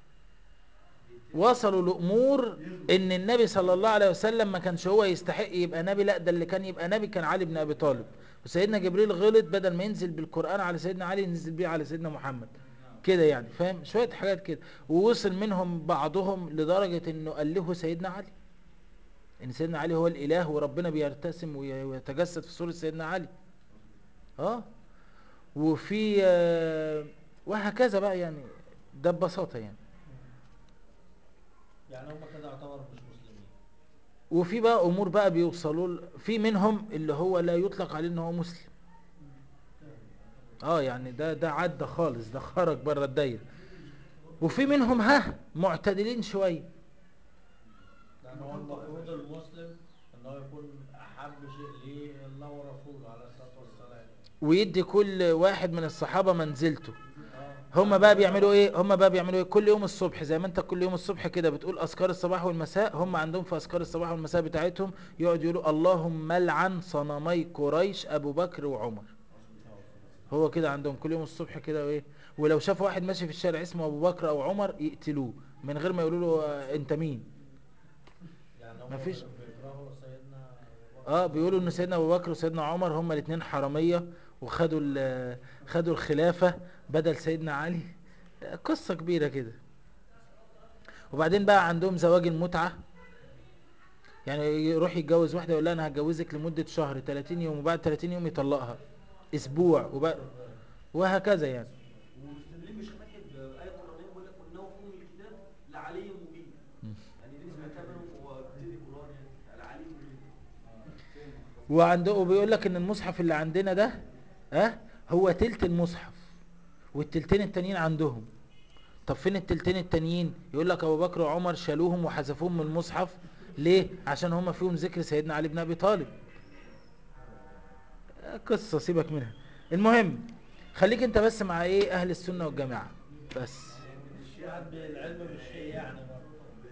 وصلوا لامور ان النبي صلى الله عليه وسلم ما كانش هو يستحق يبقى نبي لا ده اللي كان يبقى نبي كان علي بن ابي طالب وسيدنا جبريل غلط بدل ما ينزل بالقرآن على سيدنا علي ينزل بيه على سيدنا محمد كده يعني فاهم شوية حاجات كده ووصل منهم بعضهم لدرجة انه قال له سيدنا علي ان سيدنا علي هو الاله وربنا بيرتسم وي- ويتجسد في صورة سيدنا علي اه وفي آه، وهكذا بقى يعني ده ببساطة يعني يعني هم كده يعتبروا مش مسلمين وفي بقى امور بقى بيوصلوا ل- في منهم اللي هو لا يطلق عليه ان هو مسلم اه يعني ده ده عدى خالص ده خرج بره الدايره وفي منهم ها معتدلين شويه لأن هو المفروض المسلم إن هو يكون أحب شيء ليه الله ورسوله عليه الصلاة والسلام ويدي كل واحد من الصحابه منزلته اه هم بقى بيعملوا ايه هم بقى بيعملوا ايه كل يوم الصبح زي ما انت كل يوم الصبح كده بتقول اذكار الصباح والمساء هم عندهم في اذكار الصباح والمساء بتاعتهم يقعدوا يقولوا اللهم لعن صنمي قريش ابو بكر وعمر هو كده عندهم كل يوم الصبح كده وايه ولو شافوا واحد ماشي في الشارع اسمه ابو بكر او عمر يقتلوه من غير ما يقولوا له آه، انت مين يعني هم مفيش- بيكرهوا سيدنا أبو بكر. اه بيقولوا ان سيدنا ابو بكر وسيدنا عمر هما الاثنين حراميه وخدوا ال- خدوا الخلافه بدل سيدنا علي قصه كبيره كده وبعدين بقى عندهم زواج المتعه يعني يروح يتجوز واحده يقول لها انا هتجوزك لمده شهر 30 يوم وبعد 30 يوم يطلقها اسبوع وبقى وهكذا يعني ومستدلين بشبكه بآية قرآنية بيقول لك وإنه أم الكتاب لعلي مبين يعني دي سمعتها منهم وهو بيبتدي القرآن يعني العلي مبين وعنده وبيقول لك ان المصحف اللي عندنا ده ها هو تلت المصحف والتلتين التانيين عندهم طب فين التلتين التانيين يقول لك ابو بكر وعمر شالوهم وحذفوهم من المصحف ليه عشان هم فيهم ذكر سيدنا علي بن ابي طالب قصة سيبك منها المهم خليك انت بس مع ايه اهل السنة والجماعة بس الشيعة بالعلم بالشيء يعني برضه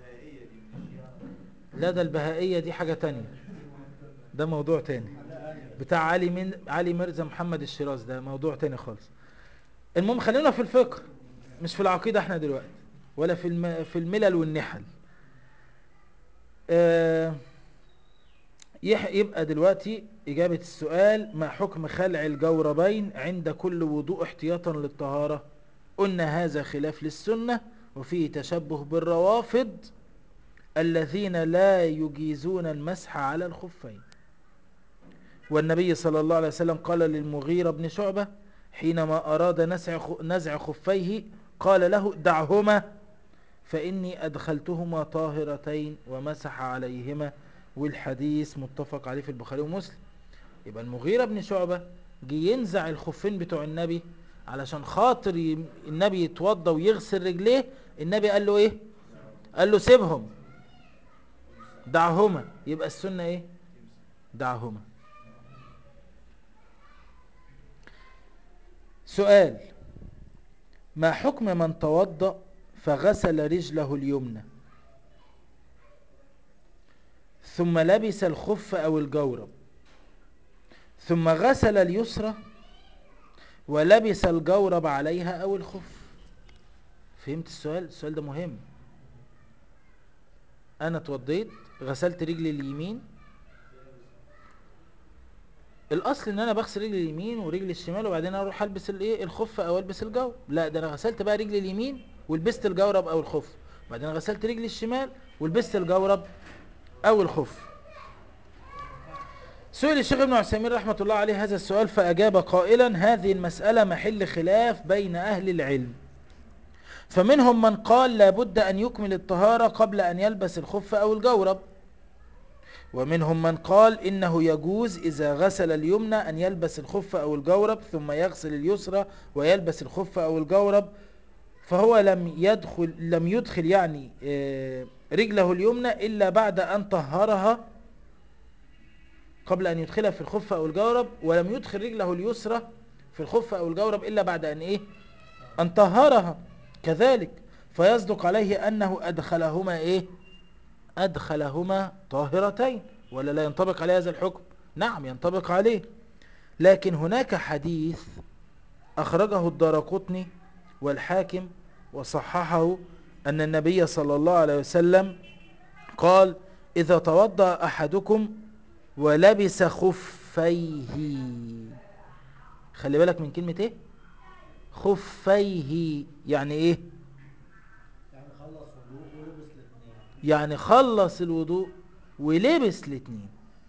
لا ده البهائية دي حاجة تانية ده موضوع تاني بتاع علي من علي مرزا محمد الشيراز ده موضوع تاني خالص المهم خلينا في الفقه مش في العقيدة احنا دلوقتي ولا في الم... في الملل والنحل آه يح- يبقى دلوقتي إجابة السؤال ما حكم خلع الجوربين عند كل وضوء احتياطا للطهارة قلنا هذا خلاف للسنة وفيه تشبه بالروافض الذين لا يجيزون المسح على الخفين والنبي صلى الله عليه وسلم قال للمغيرة بن شعبة حينما أراد نزع خ- نزع خفيه قال له دعهما فإني أدخلتهما طاهرتين ومسح عليهما والحديث متفق عليه في البخاري ومسلم يبقى المغيرة بن شعبة جه ينزع الخفين بتوع النبي علشان خاطر ي- النبي يتوضى ويغسل رجليه النبي قال له ايه قال له سيبهم دعهما يبقى السنة ايه دعهما سؤال ما حكم من توضأ فغسل رجله اليمنى ثم لبس الخف أو الجورب ثم غسل اليسرى ولبس الجورب عليها أو الخف فهمت السؤال؟ السؤال ده مهم أنا اتوضيت غسلت رجلي اليمين الأصل إن أنا بغسل رجلي اليمين ورجلي الشمال وبعدين أروح ألبس الإيه الخف أو ألبس الجورب لا ده أنا غسلت بقى رجلي اليمين ولبست الجورب أو الخف وبعدين غسلت رجلي الشمال ولبست الجورب أو الخف سئل الشيخ ابن عثيمين رحمة الله عليه هذا السؤال فأجاب قائلا هذه المسألة محل خلاف بين أهل العلم فمنهم من قال لابد أن يكمل الطهارة قبل أن يلبس الخف أو الجورب ومنهم من قال إنه يجوز إذا غسل اليمنى أن يلبس الخف أو الجورب ثم يغسل اليسرى ويلبس الخف أو الجورب فهو لم يدخل لم يدخل يعني آه، رجله اليمنى إلا بعد أن طهرها قبل أن يدخلها في الخف أو الجورب ولم يدخل رجله اليسرى في الخف أو الجورب إلا بعد أن إيه أن طهرها كذلك فيصدق عليه أنه أدخلهما إيه أدخلهما طاهرتين ولا لا ينطبق عليه هذا الحكم نعم ينطبق عليه لكن هناك حديث أخرجه الدارقطني والحاكم وصححه أن النبي صلى الله عليه وسلم قال إذا توضأ أحدكم ولبس خفيه خلي بالك من كلمة ايه خفيه يعني ايه يعني خلص وضوء ولبس الاثنين يعني خلص الوضوء ولبس الاتنين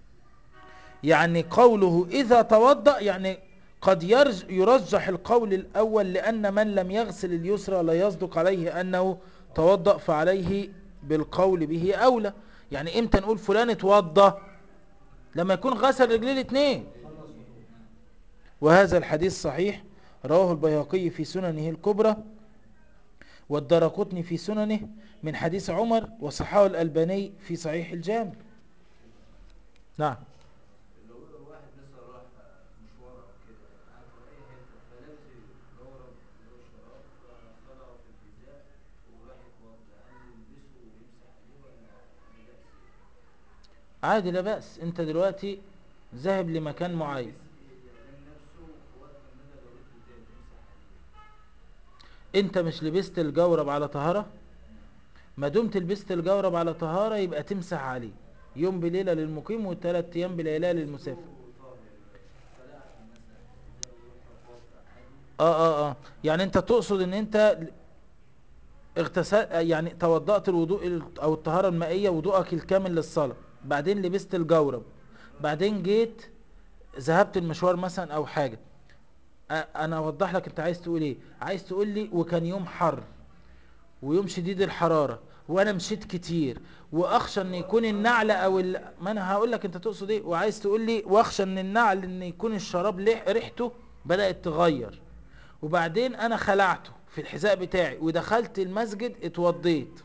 يعني قوله إذا توضأ يعني قد يرج يرجح القول الأول لأن من لم يغسل اليسرى لا يصدق عليه أنه توضأ فعليه بالقول به أولى يعني إمتى نقول فلان اتوضأ لما يكون غسل رجليه الاتنين خلص وضوء وهذا الحديث صحيح رواه البيهقي في سننه الكبرى والدرقطني في سننه من حديث عمر وصححه الألباني في صحيح الجامع نعم لو واحد مثلا راح مشوار او كده قاعد في اي حته فلابس الجورب اللي هو الشراب فخلعه في الحذاء وراح يتوضا هل يلبسه ويمسح عليه ولا ما يلبسه؟ عادي لا بأس انت دلوقتي ذاهب لمكان معين يعلم نفسه في وقت ما انا لو رجله تاني يمسح عليه انت مش لبست الجورب على طهارة ما دمت لبست الجورب على طهارة يبقى تمسح عليه يوم بليلة للمقيم وثلاث ايام بليلة للمسافر طاهر خلعت مثلا الحذاء ويروح يتوضا عادي اه اه اه يعني انت تقصد ان انت اغتسل يعني توضأت الوضوء ال- او الطهارة المائية وضوءك الكامل للصلاة بعدين لبست الجورب بعدين جيت ذهبت المشوار مثلا او حاجة أ- انا اوضح لك انت عايز تقول ايه عايز تقول لي وكان يوم حر ويوم شديد الحرارة وانا مشيت كتير واخشى ان يكون النعل او ال... ما انا هقول لك انت تقصد ايه وعايز تقول لي واخشى ان النعل ان يكون الشراب لح- ريحته بدأت تغير وبعدين انا خلعته في الحذاء بتاعي ودخلت المسجد اتوضيت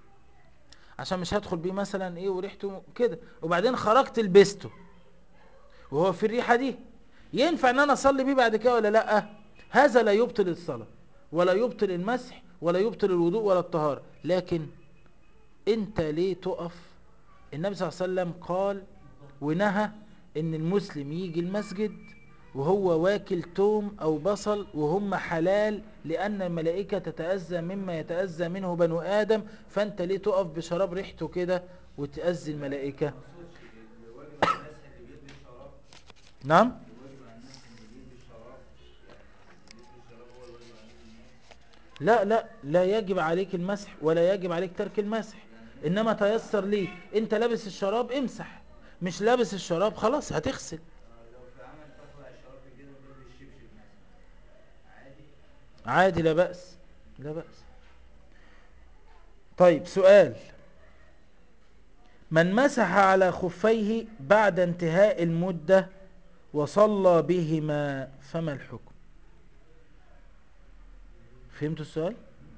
عشان مش هدخل بيه مثلا ايه وريحته كده وبعدين خرجت لبسته وهو في الريحة دي ينفع ان انا اصلي بيه بعد كده ولا لا هذا لا يبطل الصلاة ولا يبطل المسح ولا يبطل الوضوء ولا الطهارة لكن انت ليه تقف النبي صلى الله عليه وسلم قال ونهى ان المسلم يجي المسجد وهو واكل توم او بصل وهم حلال لان الملائكة تتأذى مما يتأذى منه بنو ادم فانت ليه تقف بشراب ريحته كده وتأذي الملائكة ما اقصدش الواجب على نعم الواجب على الناس ان يجيب الشراب يعني يجيب الشراب هو الواجب عليه الناس لا لا لا يجب عليك المسح ولا يجب عليك ترك المسح انما تيسر ليك انت لابس الشراب امسح مش لابس الشراب خلاص هتغسل آه، لو في عمل تخلع الشراب كده وجاب الشبشب مثلا عادي عادي لا بأس لا بأس طيب سؤال من مسح على خفيه بعد انتهاء المدة وصلى بهما فما الحكم فهمتوا السؤال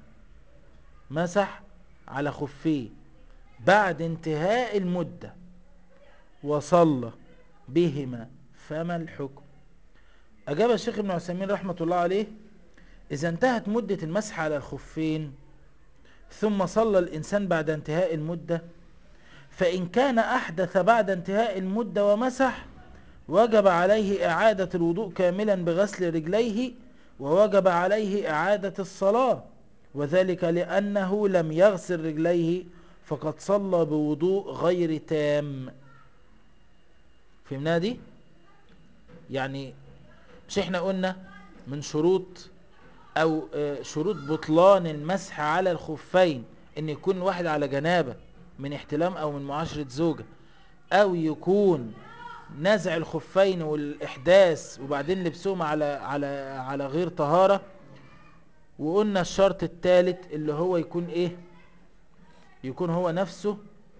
مسح على خفيه بعد انتهاء المدة وصلى بهما فما الحكم أجاب الشيخ ابن عثيمين رحمة الله عليه إذا انتهت مدة المسح على الخفين ثم صلى الإنسان بعد انتهاء المدة فإن كان أحدث بعد انتهاء المدة ومسح وجب عليه إعادة الوضوء كاملا بغسل رجليه ووجب عليه إعادة الصلاة وذلك لأنه لم يغسل رجليه فقد صلى بوضوء غير تام فهمنا دي يعني مش احنا قلنا من شروط او آه، شروط بطلان المسح على الخفين ان يكون الواحد على جنابة من احتلام او من معاشرة زوجة او يكون نزع الخفين والاحداث وبعدين لبسهم على على على غير طهارة وقلنا الشرط الثالث اللي هو يكون ايه يكون هو نفسه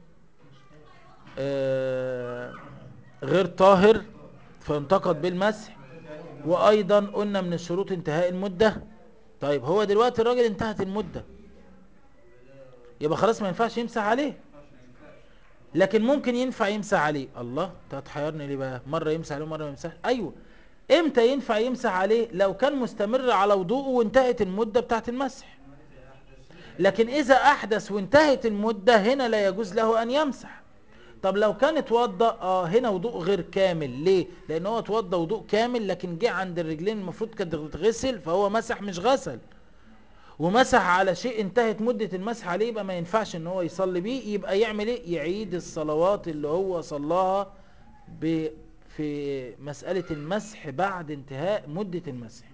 آه، غير طاهر فينتقد بالمسح وايضا قلنا من الشروط انتهاء المدة طيب هو دلوقتي الراجل انتهت المدة يبقى خلاص ما ينفعش يمسح عليه لكن ممكن ينفع يمسح عليه الله انت هتحيرني ليه بقى مرة يمسح عليه ومرة ما يمسح ايوه امتى ينفع يمسح عليه لو كان مستمر على وضوءه وانتهت المدة بتاعت المسح لكن اذا احدث وانتهت المدة هنا لا يجوز له ان يمسح طب لو كان اتوضى اه هنا وضوء غير كامل ليه لان هو اتوضى وضوء كامل لكن جه عند الرجلين المفروض كانت تتغسل فهو مسح مش غسل ومسح على شيء انتهت مدة المسح عليه يبقى ما ينفعش ان هو يصلي بيه يبقى يعمل ايه يعيد الصلوات اللي هو صلاها ب في مسألة المسح بعد انتهاء مدة المسح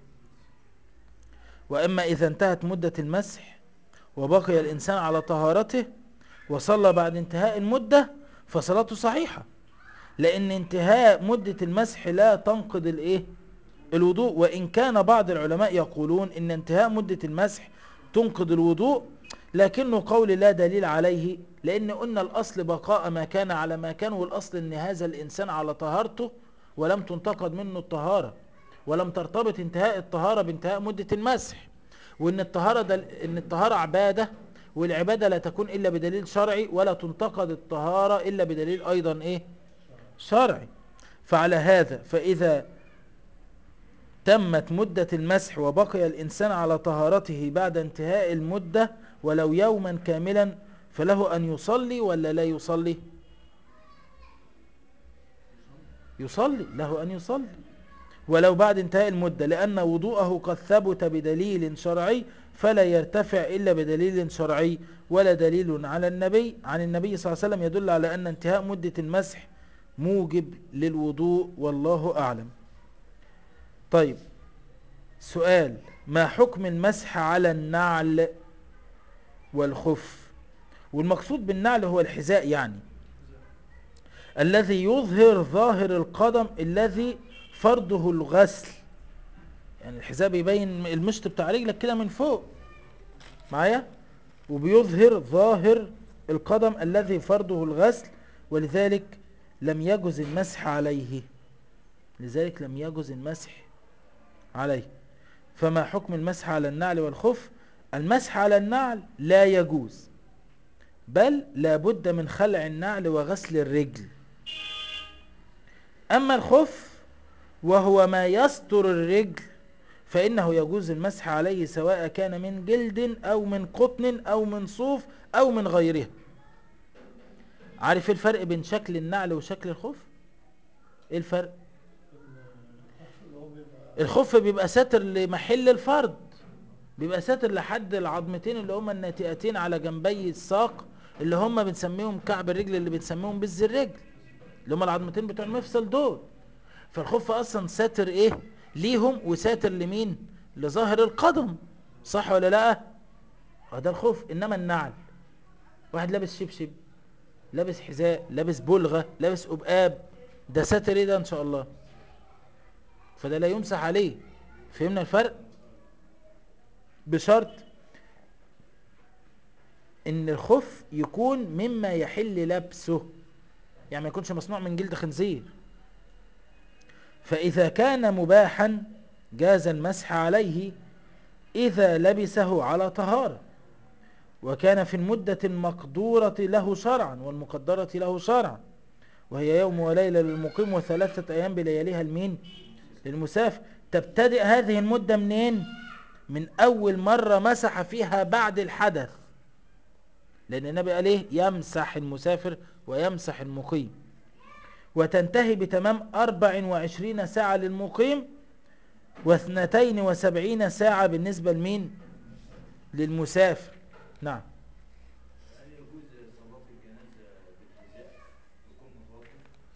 وأما إذا انتهت مدة المسح وبقي الإنسان على طهارته وصلى بعد انتهاء المدة فصلاته صحيحة لأن انتهاء مدة المسح لا تنقض الإيه؟ الوضوء وإن كان بعض العلماء يقولون إن انتهاء مدة المسح تنقض الوضوء لكنه قول لا دليل عليه لأن قلنا الأصل بقاء ما كان على ما كان والأصل أن هذا الإنسان على طهارته ولم تنتقد منه الطهارة ولم ترتبط انتهاء الطهارة بانتهاء مدة المسح وان الطهارة ده ان الطهارة عبادة والعبادة لا تكون الا بدليل شرعي ولا تنتقد الطهارة الا بدليل ايضا ايه شرعي فعلى هذا فاذا تمت مدة المسح وبقي الانسان على طهارته بعد انتهاء المدة ولو يوما كاملا فله ان يصلي ولا لا يصلي يصلي له ان يصلي ولو بعد انتهاء المدة لأن وضوءه قد ثبت بدليل شرعي فلا يرتفع إلا بدليل شرعي ولا دليل على النبي عن النبي صلى الله عليه وسلم يدل على أن انتهاء مدة المسح موجب للوضوء والله أعلم طيب سؤال ما حكم المسح على النعل والخف والمقصود بالنعل هو الحذاء يعني الذي يظهر ظاهر القدم الذي فرضه الغسل يعني الحذاء بيبين المشط بتاع رجلك كده من فوق معايا وبيظهر ظاهر القدم الذي فرضه الغسل ولذلك لم يجز المسح عليه لذلك لم يجز المسح عليه فما حكم المسح على النعل والخف المسح على النعل لا يجوز بل لابد من خلع النعل وغسل الرجل أما الخف وهو ما يستر الرجل فإنه يجوز المسح عليه سواء كان من جلد أو من قطن أو من صوف أو من غيرها عارف إيه الفرق بين شكل النعل وشكل الخف ايه الفرق الخف بيبقى ساتر لمحل الفرد بيبقى ساتر لحد العظمتين اللي هما الناتئتين على جنبي الساق اللي هما بنسميهم كعب الرجل اللي بنسميهم بز الرجل اللي هما العظمتين بتوع المفصل دول فالخف اصلا ساتر ايه ليهم وساتر لمين لظاهر القدم صح ولا لا اه ده الخف انما النعل واحد لابس شبشب لابس حذاء لابس بلغة لابس قبقاب ده ساتر ايه ده ان شاء الله فده لا يمسح عليه فهمنا الفرق بشرط ان الخف يكون مما يحل لبسه يعني ما يكونش مصنوع من جلد خنزير فإذا كان مباحا جاز المسح عليه إذا لبسه على طهارة وكان في المدة المقدورة له شرعا والمقدرة له شرعا وهي يوم وليلة للمقيم وثلاثة أيام بلياليها المين للمسافر تبتدئ هذه المدة منين من أول مرة مسح فيها بعد الحدث لأن النبي قال إيه يمسح المسافر ويمسح المقيم وتنتهي بتمام 24 ساعة للمقيم واثنتين وسبعين ساعة بالنسبة لمين للمسافر نعم هل يجوز صلاة الجنازة بالحذاء يكون متوضئ؟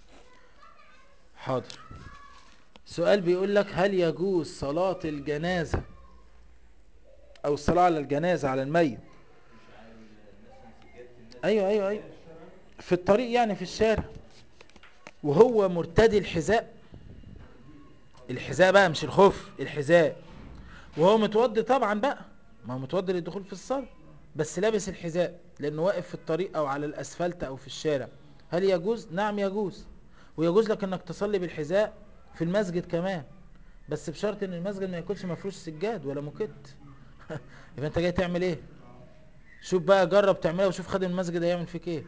حاضر سؤال بيقول لك هل يجوز صلاة الجنازة أو الصلاة على الجنازة على الميت مش عارف مثلا سجادة الناس أيوه أيوه أيوه في الطريق يعني في الشارع وهو مرتدي الحذاء الحذاء بقى مش الخف الحذاء وهو متوضي طبعا بقى ما هو متوضي للدخول في الصلاة بس لابس الحذاء لانه واقف في الطريق او على الاسفلت او في الشارع هل يجوز نعم يجوز ويجوز لك انك تصلي بالحذاء في المسجد كمان بس بشرط ان المسجد ما يكونش مفروش سجاد ولا موكيت يبقى انت جاي تعمل ايه شوف بقى جرب تعملها وشوف خادم المسجد هيعمل فيك ايه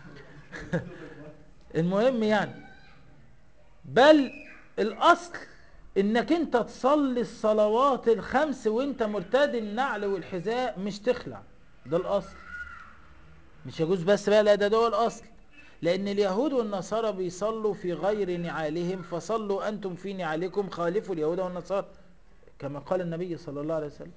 المهم يعني بل الاصل انك انت تصلي الصلوات الخمس وانت مرتدي النعل والحذاء مش تخلع ده الاصل مش يجوز بس بقى لا ده ده هو الاصل لان اليهود والنصارى بيصلوا في غير نعالهم فصلوا انتم في نعالكم خالفوا اليهود والنصارى كما قال النبي صلى الله عليه وسلم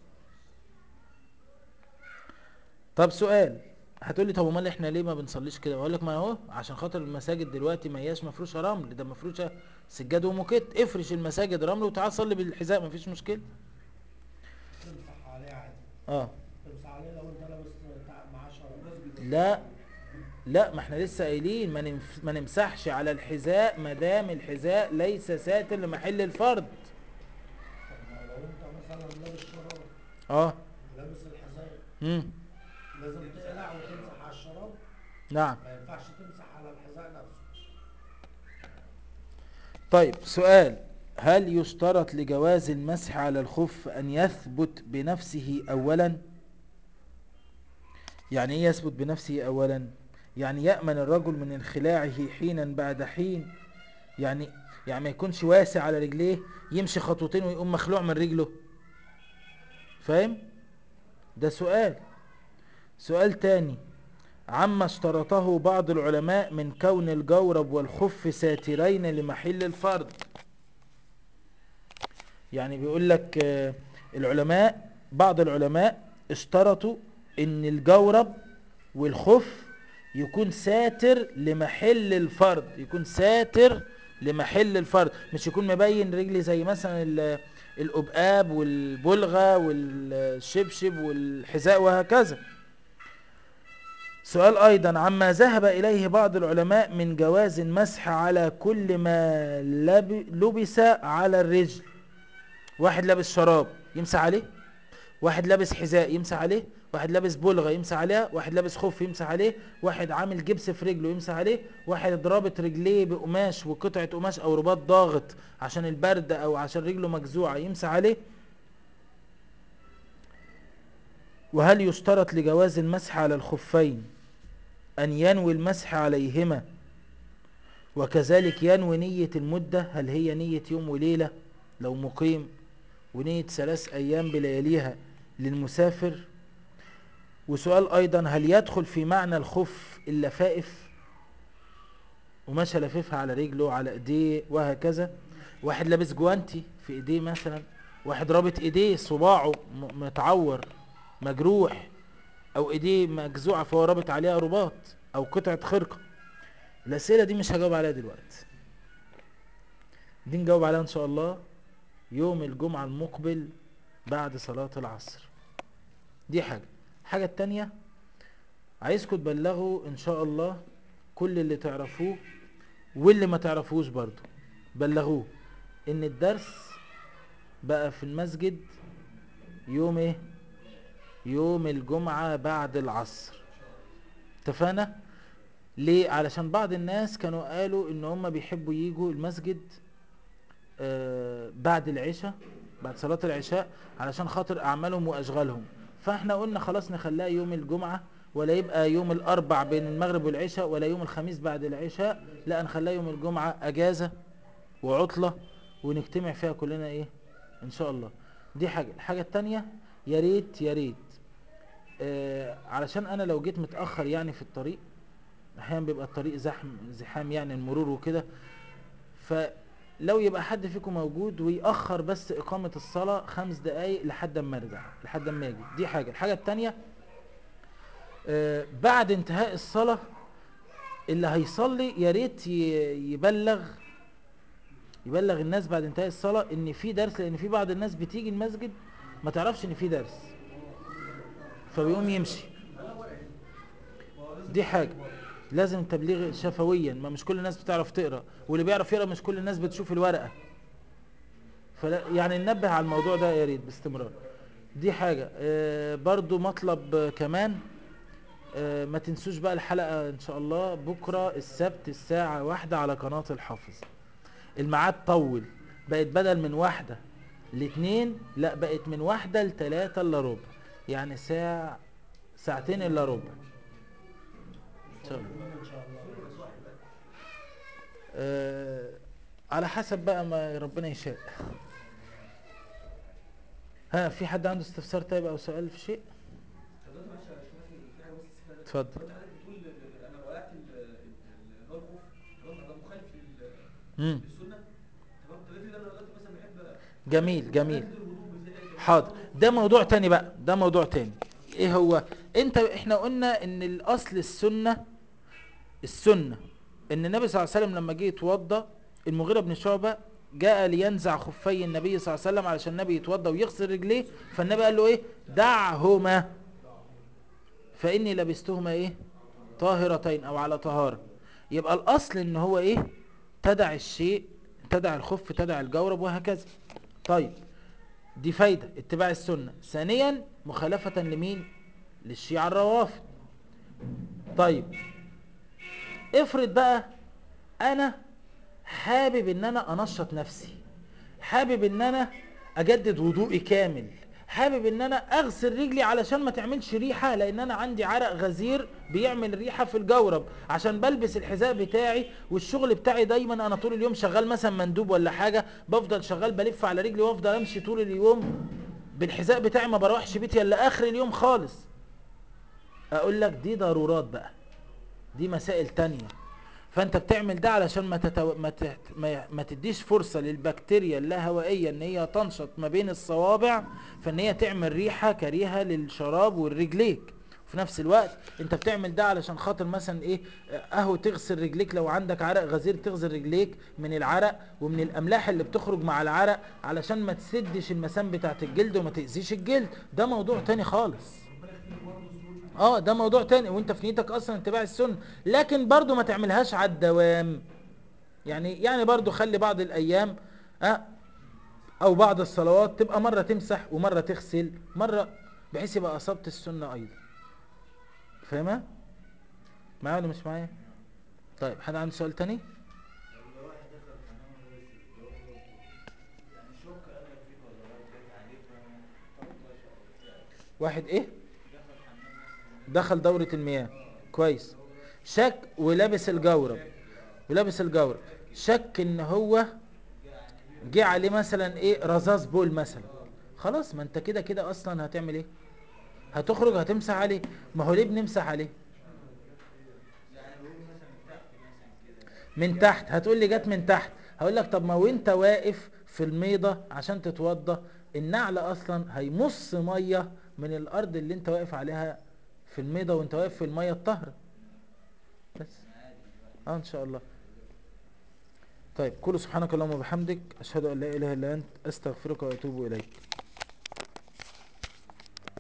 طب سؤال هتقول لي طب امال احنا ليه ما بنصليش كده بقول لك ما هو عشان خاطر المساجد دلوقتي ما هياش مفروشه رمل ده مفروشه سجاد وموكيت افرش المساجد رمل وتعال صلي بالحذاء مفيش مشكله تمسح عليه عادي اه تمسح عليه لو انت لابس تع- معاه شراب لا لا ما احنا لسه قايلين ما, نمف... ما نمسحش على الحذاء ما دام الحذاء ليس ساتر لمحل الفرد طب ما لو انت مثلا لابس شراب اه ولابس الحذاء امم لازم تقلع وتمسح على الشراب نعم ما ينفعش تمسح على الحذاء نفسه طيب سؤال هل يشترط لجواز المسح على الخف أن يثبت بنفسه أولا يعني ايه يثبت بنفسه أولا يعني يأمن الرجل من انخلاعه حينا بعد حين يعني يعني ما يكونش واسع على رجليه يمشي خطوتين ويقوم مخلوع من رجله فاهم ده سؤال سؤال تاني عما اشترطه بعض العلماء من كون الجورب والخف ساترين لمحل الفرد يعني بيقول لك آه، العلماء بعض العلماء اشترطوا ان الجورب والخف يكون ساتر لمحل الفرد يكون ساتر لمحل الفرد مش يكون مبين رجلي زي مثلا ال- القبقاب والبلغة والشبشب والحذاء وهكذا سؤال أيضا عما ذهب إليه بعض العلماء من جواز المسح على كل ما لب- لبس على الرجل واحد لابس شراب يمسح عليه واحد لابس حذاء يمسح عليه واحد لابس بلغة يمسح عليها واحد لابس خف يمسح عليه واحد عامل جبس في رجله يمسح عليه واحد رابط رجليه بقماش وقطعة قماش أو رباط ضاغط عشان البرد أو عشان رجله مجزوعة يمسح عليه وهل يشترط لجواز المسح على الخفين أن ينوي المسح عليهما وكذلك ينوي نية المدة هل هي نية يوم وليلة لو مقيم ونية ثلاث أيام بلياليها للمسافر وسؤال أيضا هل يدخل في معنى الخف اللفائف ومشى لففها على رجله على ايديه وهكذا واحد لابس جوانتي في ايديه مثلا واحد رابط ايديه صباعه م- متعور مجروح او ايديه مجزوعة فهو رابط عليها رباط او قطعة خرقة الاسئلة دي مش هجاوب عليها دلوقتي دي نجاوب عليها ان شاء الله يوم الجمعة المقبل بعد صلاة العصر دي حاجة الحاجة التانية عايزكم تبلغوا ان شاء الله كل اللي تعرفوه واللي ما تعرفوش برضو بلغوه ان الدرس بقى في المسجد يوم ايه يوم الجمعة بعد العصر اتفقنا ليه علشان بعض الناس كانوا قالوا ان هم بيحبوا يجوا المسجد آه بعد العشاء بعد صلاة العشاء علشان خاطر اعمالهم واشغالهم فاحنا قلنا خلاص نخليها يوم الجمعة ولا يبقى يوم الاربع بين المغرب والعشاء ولا يوم الخميس بعد العشاء لا نخليها يوم الجمعة اجازة وعطلة ونجتمع فيها كلنا ايه ان شاء الله دي حاجة الحاجة التانية يا ريت يا ريت آه علشان انا لو جيت متأخر يعني في الطريق احيانا بيبقى الطريق زحم زحام يعني المرور وكده فلو يبقى حد فيكم موجود ويأخر بس إقامة الصلاة خمس دقايق لحد ما ارجع لحد ما اجي دي حاجة الحاجة التانية آه بعد انتهاء الصلاة اللي هيصلي يا ريت ي- يبلغ يبلغ الناس بعد انتهاء الصلاة ان في درس لان في بعض الناس بتيجي المسجد ما تعرفش ان في درس فبيقوم يمشي دي حاجة لازم التبليغ شفويا ما مش كل الناس بتعرف تقرا واللي بيعرف يقرا مش كل الناس بتشوف الورقه فلا يعني ننبه على الموضوع ده يا ريت باستمرار دي حاجه آه برضو مطلب آه كمان آه ما تنسوش بقى الحلقه ان شاء الله بكره السبت الساعه واحدة على قناه الحافظ الميعاد طول بقت بدل من واحدة لاتنين لا بقت من واحدة لتلاتة الا ربع يعني ساعة ساعتين الا ربع ان شاء الله ان شاء الله آه على حسب بقى ما ربنا يشاء ها في حد عنده استفسار طيب او سؤال في شيء حضرتك معلش يا شيخ في حاجه بس استفادة. اتفضل حضرتك حضرتك بتقول ال- ال- انا وقعت ال- ال- اللي هو الخوف تمام ده مخالف لل- مم. للسنه تمام طب افرض انا دلوقتي مثلا بحب جميل جميل أجدد الوضوء بزي- حاضر ده موضوع تاني بقى ده موضوع تاني ايه هو انت احنا قلنا ان الاصل السنة السنة ان النبي صلى الله عليه وسلم لما جه يتوضى المغيرة بن شعبة جاء لينزع خفي النبي صلى الله عليه وسلم علشان النبي يتوضى ويغسل رجليه فالنبي قال له ايه دعهما فاني لبستهما ايه طاهرتين او على طهارة يبقى الاصل ان هو ايه تدع الشيء تدع الخف تدع الجورب وهكذا طيب دي فايدة اتباع السنة ثانيا مخالفة لمين للشيعة الروافض طيب افرض بقى انا حابب ان انا انشط نفسي حابب ان انا اجدد وضوئي كامل حابب ان انا اغسل رجلي علشان ما تعملش ريحة لان انا عندي عرق غزير بيعمل ريحة في الجورب عشان بلبس الحذاء بتاعي والشغل بتاعي دايما انا طول اليوم شغال مثلا مندوب ولا حاجة بفضل شغال بلف على رجلي وافضل امشي طول اليوم بالحذاء بتاعي ما بروحش بيتي الا اخر اليوم خالص اقول لك دي ضرورات بقى دي مسائل تانية فانت بتعمل ده علشان ما, تتو... ما, ت... ما... ما تديش فرصة للبكتيريا اللاهوائية ان هي تنشط ما بين الصوابع فان هي تعمل ريحة كريهة للشراب والرجليك في نفس الوقت انت بتعمل ده علشان خاطر مثلا ايه اهو تغسل رجليك لو عندك عرق غزير تغسل رجليك من العرق ومن الاملاح اللي بتخرج مع العرق علشان ما تسدش المسام بتاعت الجلد وما تأذيش الجلد ده موضوع تاني خالص اه ده موضوع تاني وانت في نيتك اصلا اتباع السنه لكن برضو ما تعملهاش على الدوام يعني يعني برضو خلي بعض الايام اه او بعض الصلوات تبقى مره تمسح ومره تغسل مره بحيث يبقى اصابت السنه ايضا فاهمه معايا ولا مش معايا طيب حد عنده سؤال تاني لو واحد دخل حمام وغسل جوه يعني شك قال لك فيك ولا غلط جت عليك فما تطلعش او بتاع واحد ايه دخل حمام مثلا دخل دورة المياه كويس شك ولابس الجورب ولابس الجورب شك ان هو جه عليه مثلا ايه رذاذ بول مثلا خلاص ما انت كده كده اصلا هتعمل ايه هتخرج هتمسح عليه ما هو ليه بنمسح عليه يعني بيقول مثلا من تحت مثلا كده من تحت هتقول لي جت من تحت هقول لك طب ما وانت واقف في الميضة عشان تتوضى النعل اصلا هيمص مية من الارض اللي انت واقف عليها في الميضة وانت واقف في المية الطاهرة بس اه ان شاء الله طيب كل سبحانك اللهم وبحمدك اشهد ان لا اله الا انت استغفرك واتوب اليك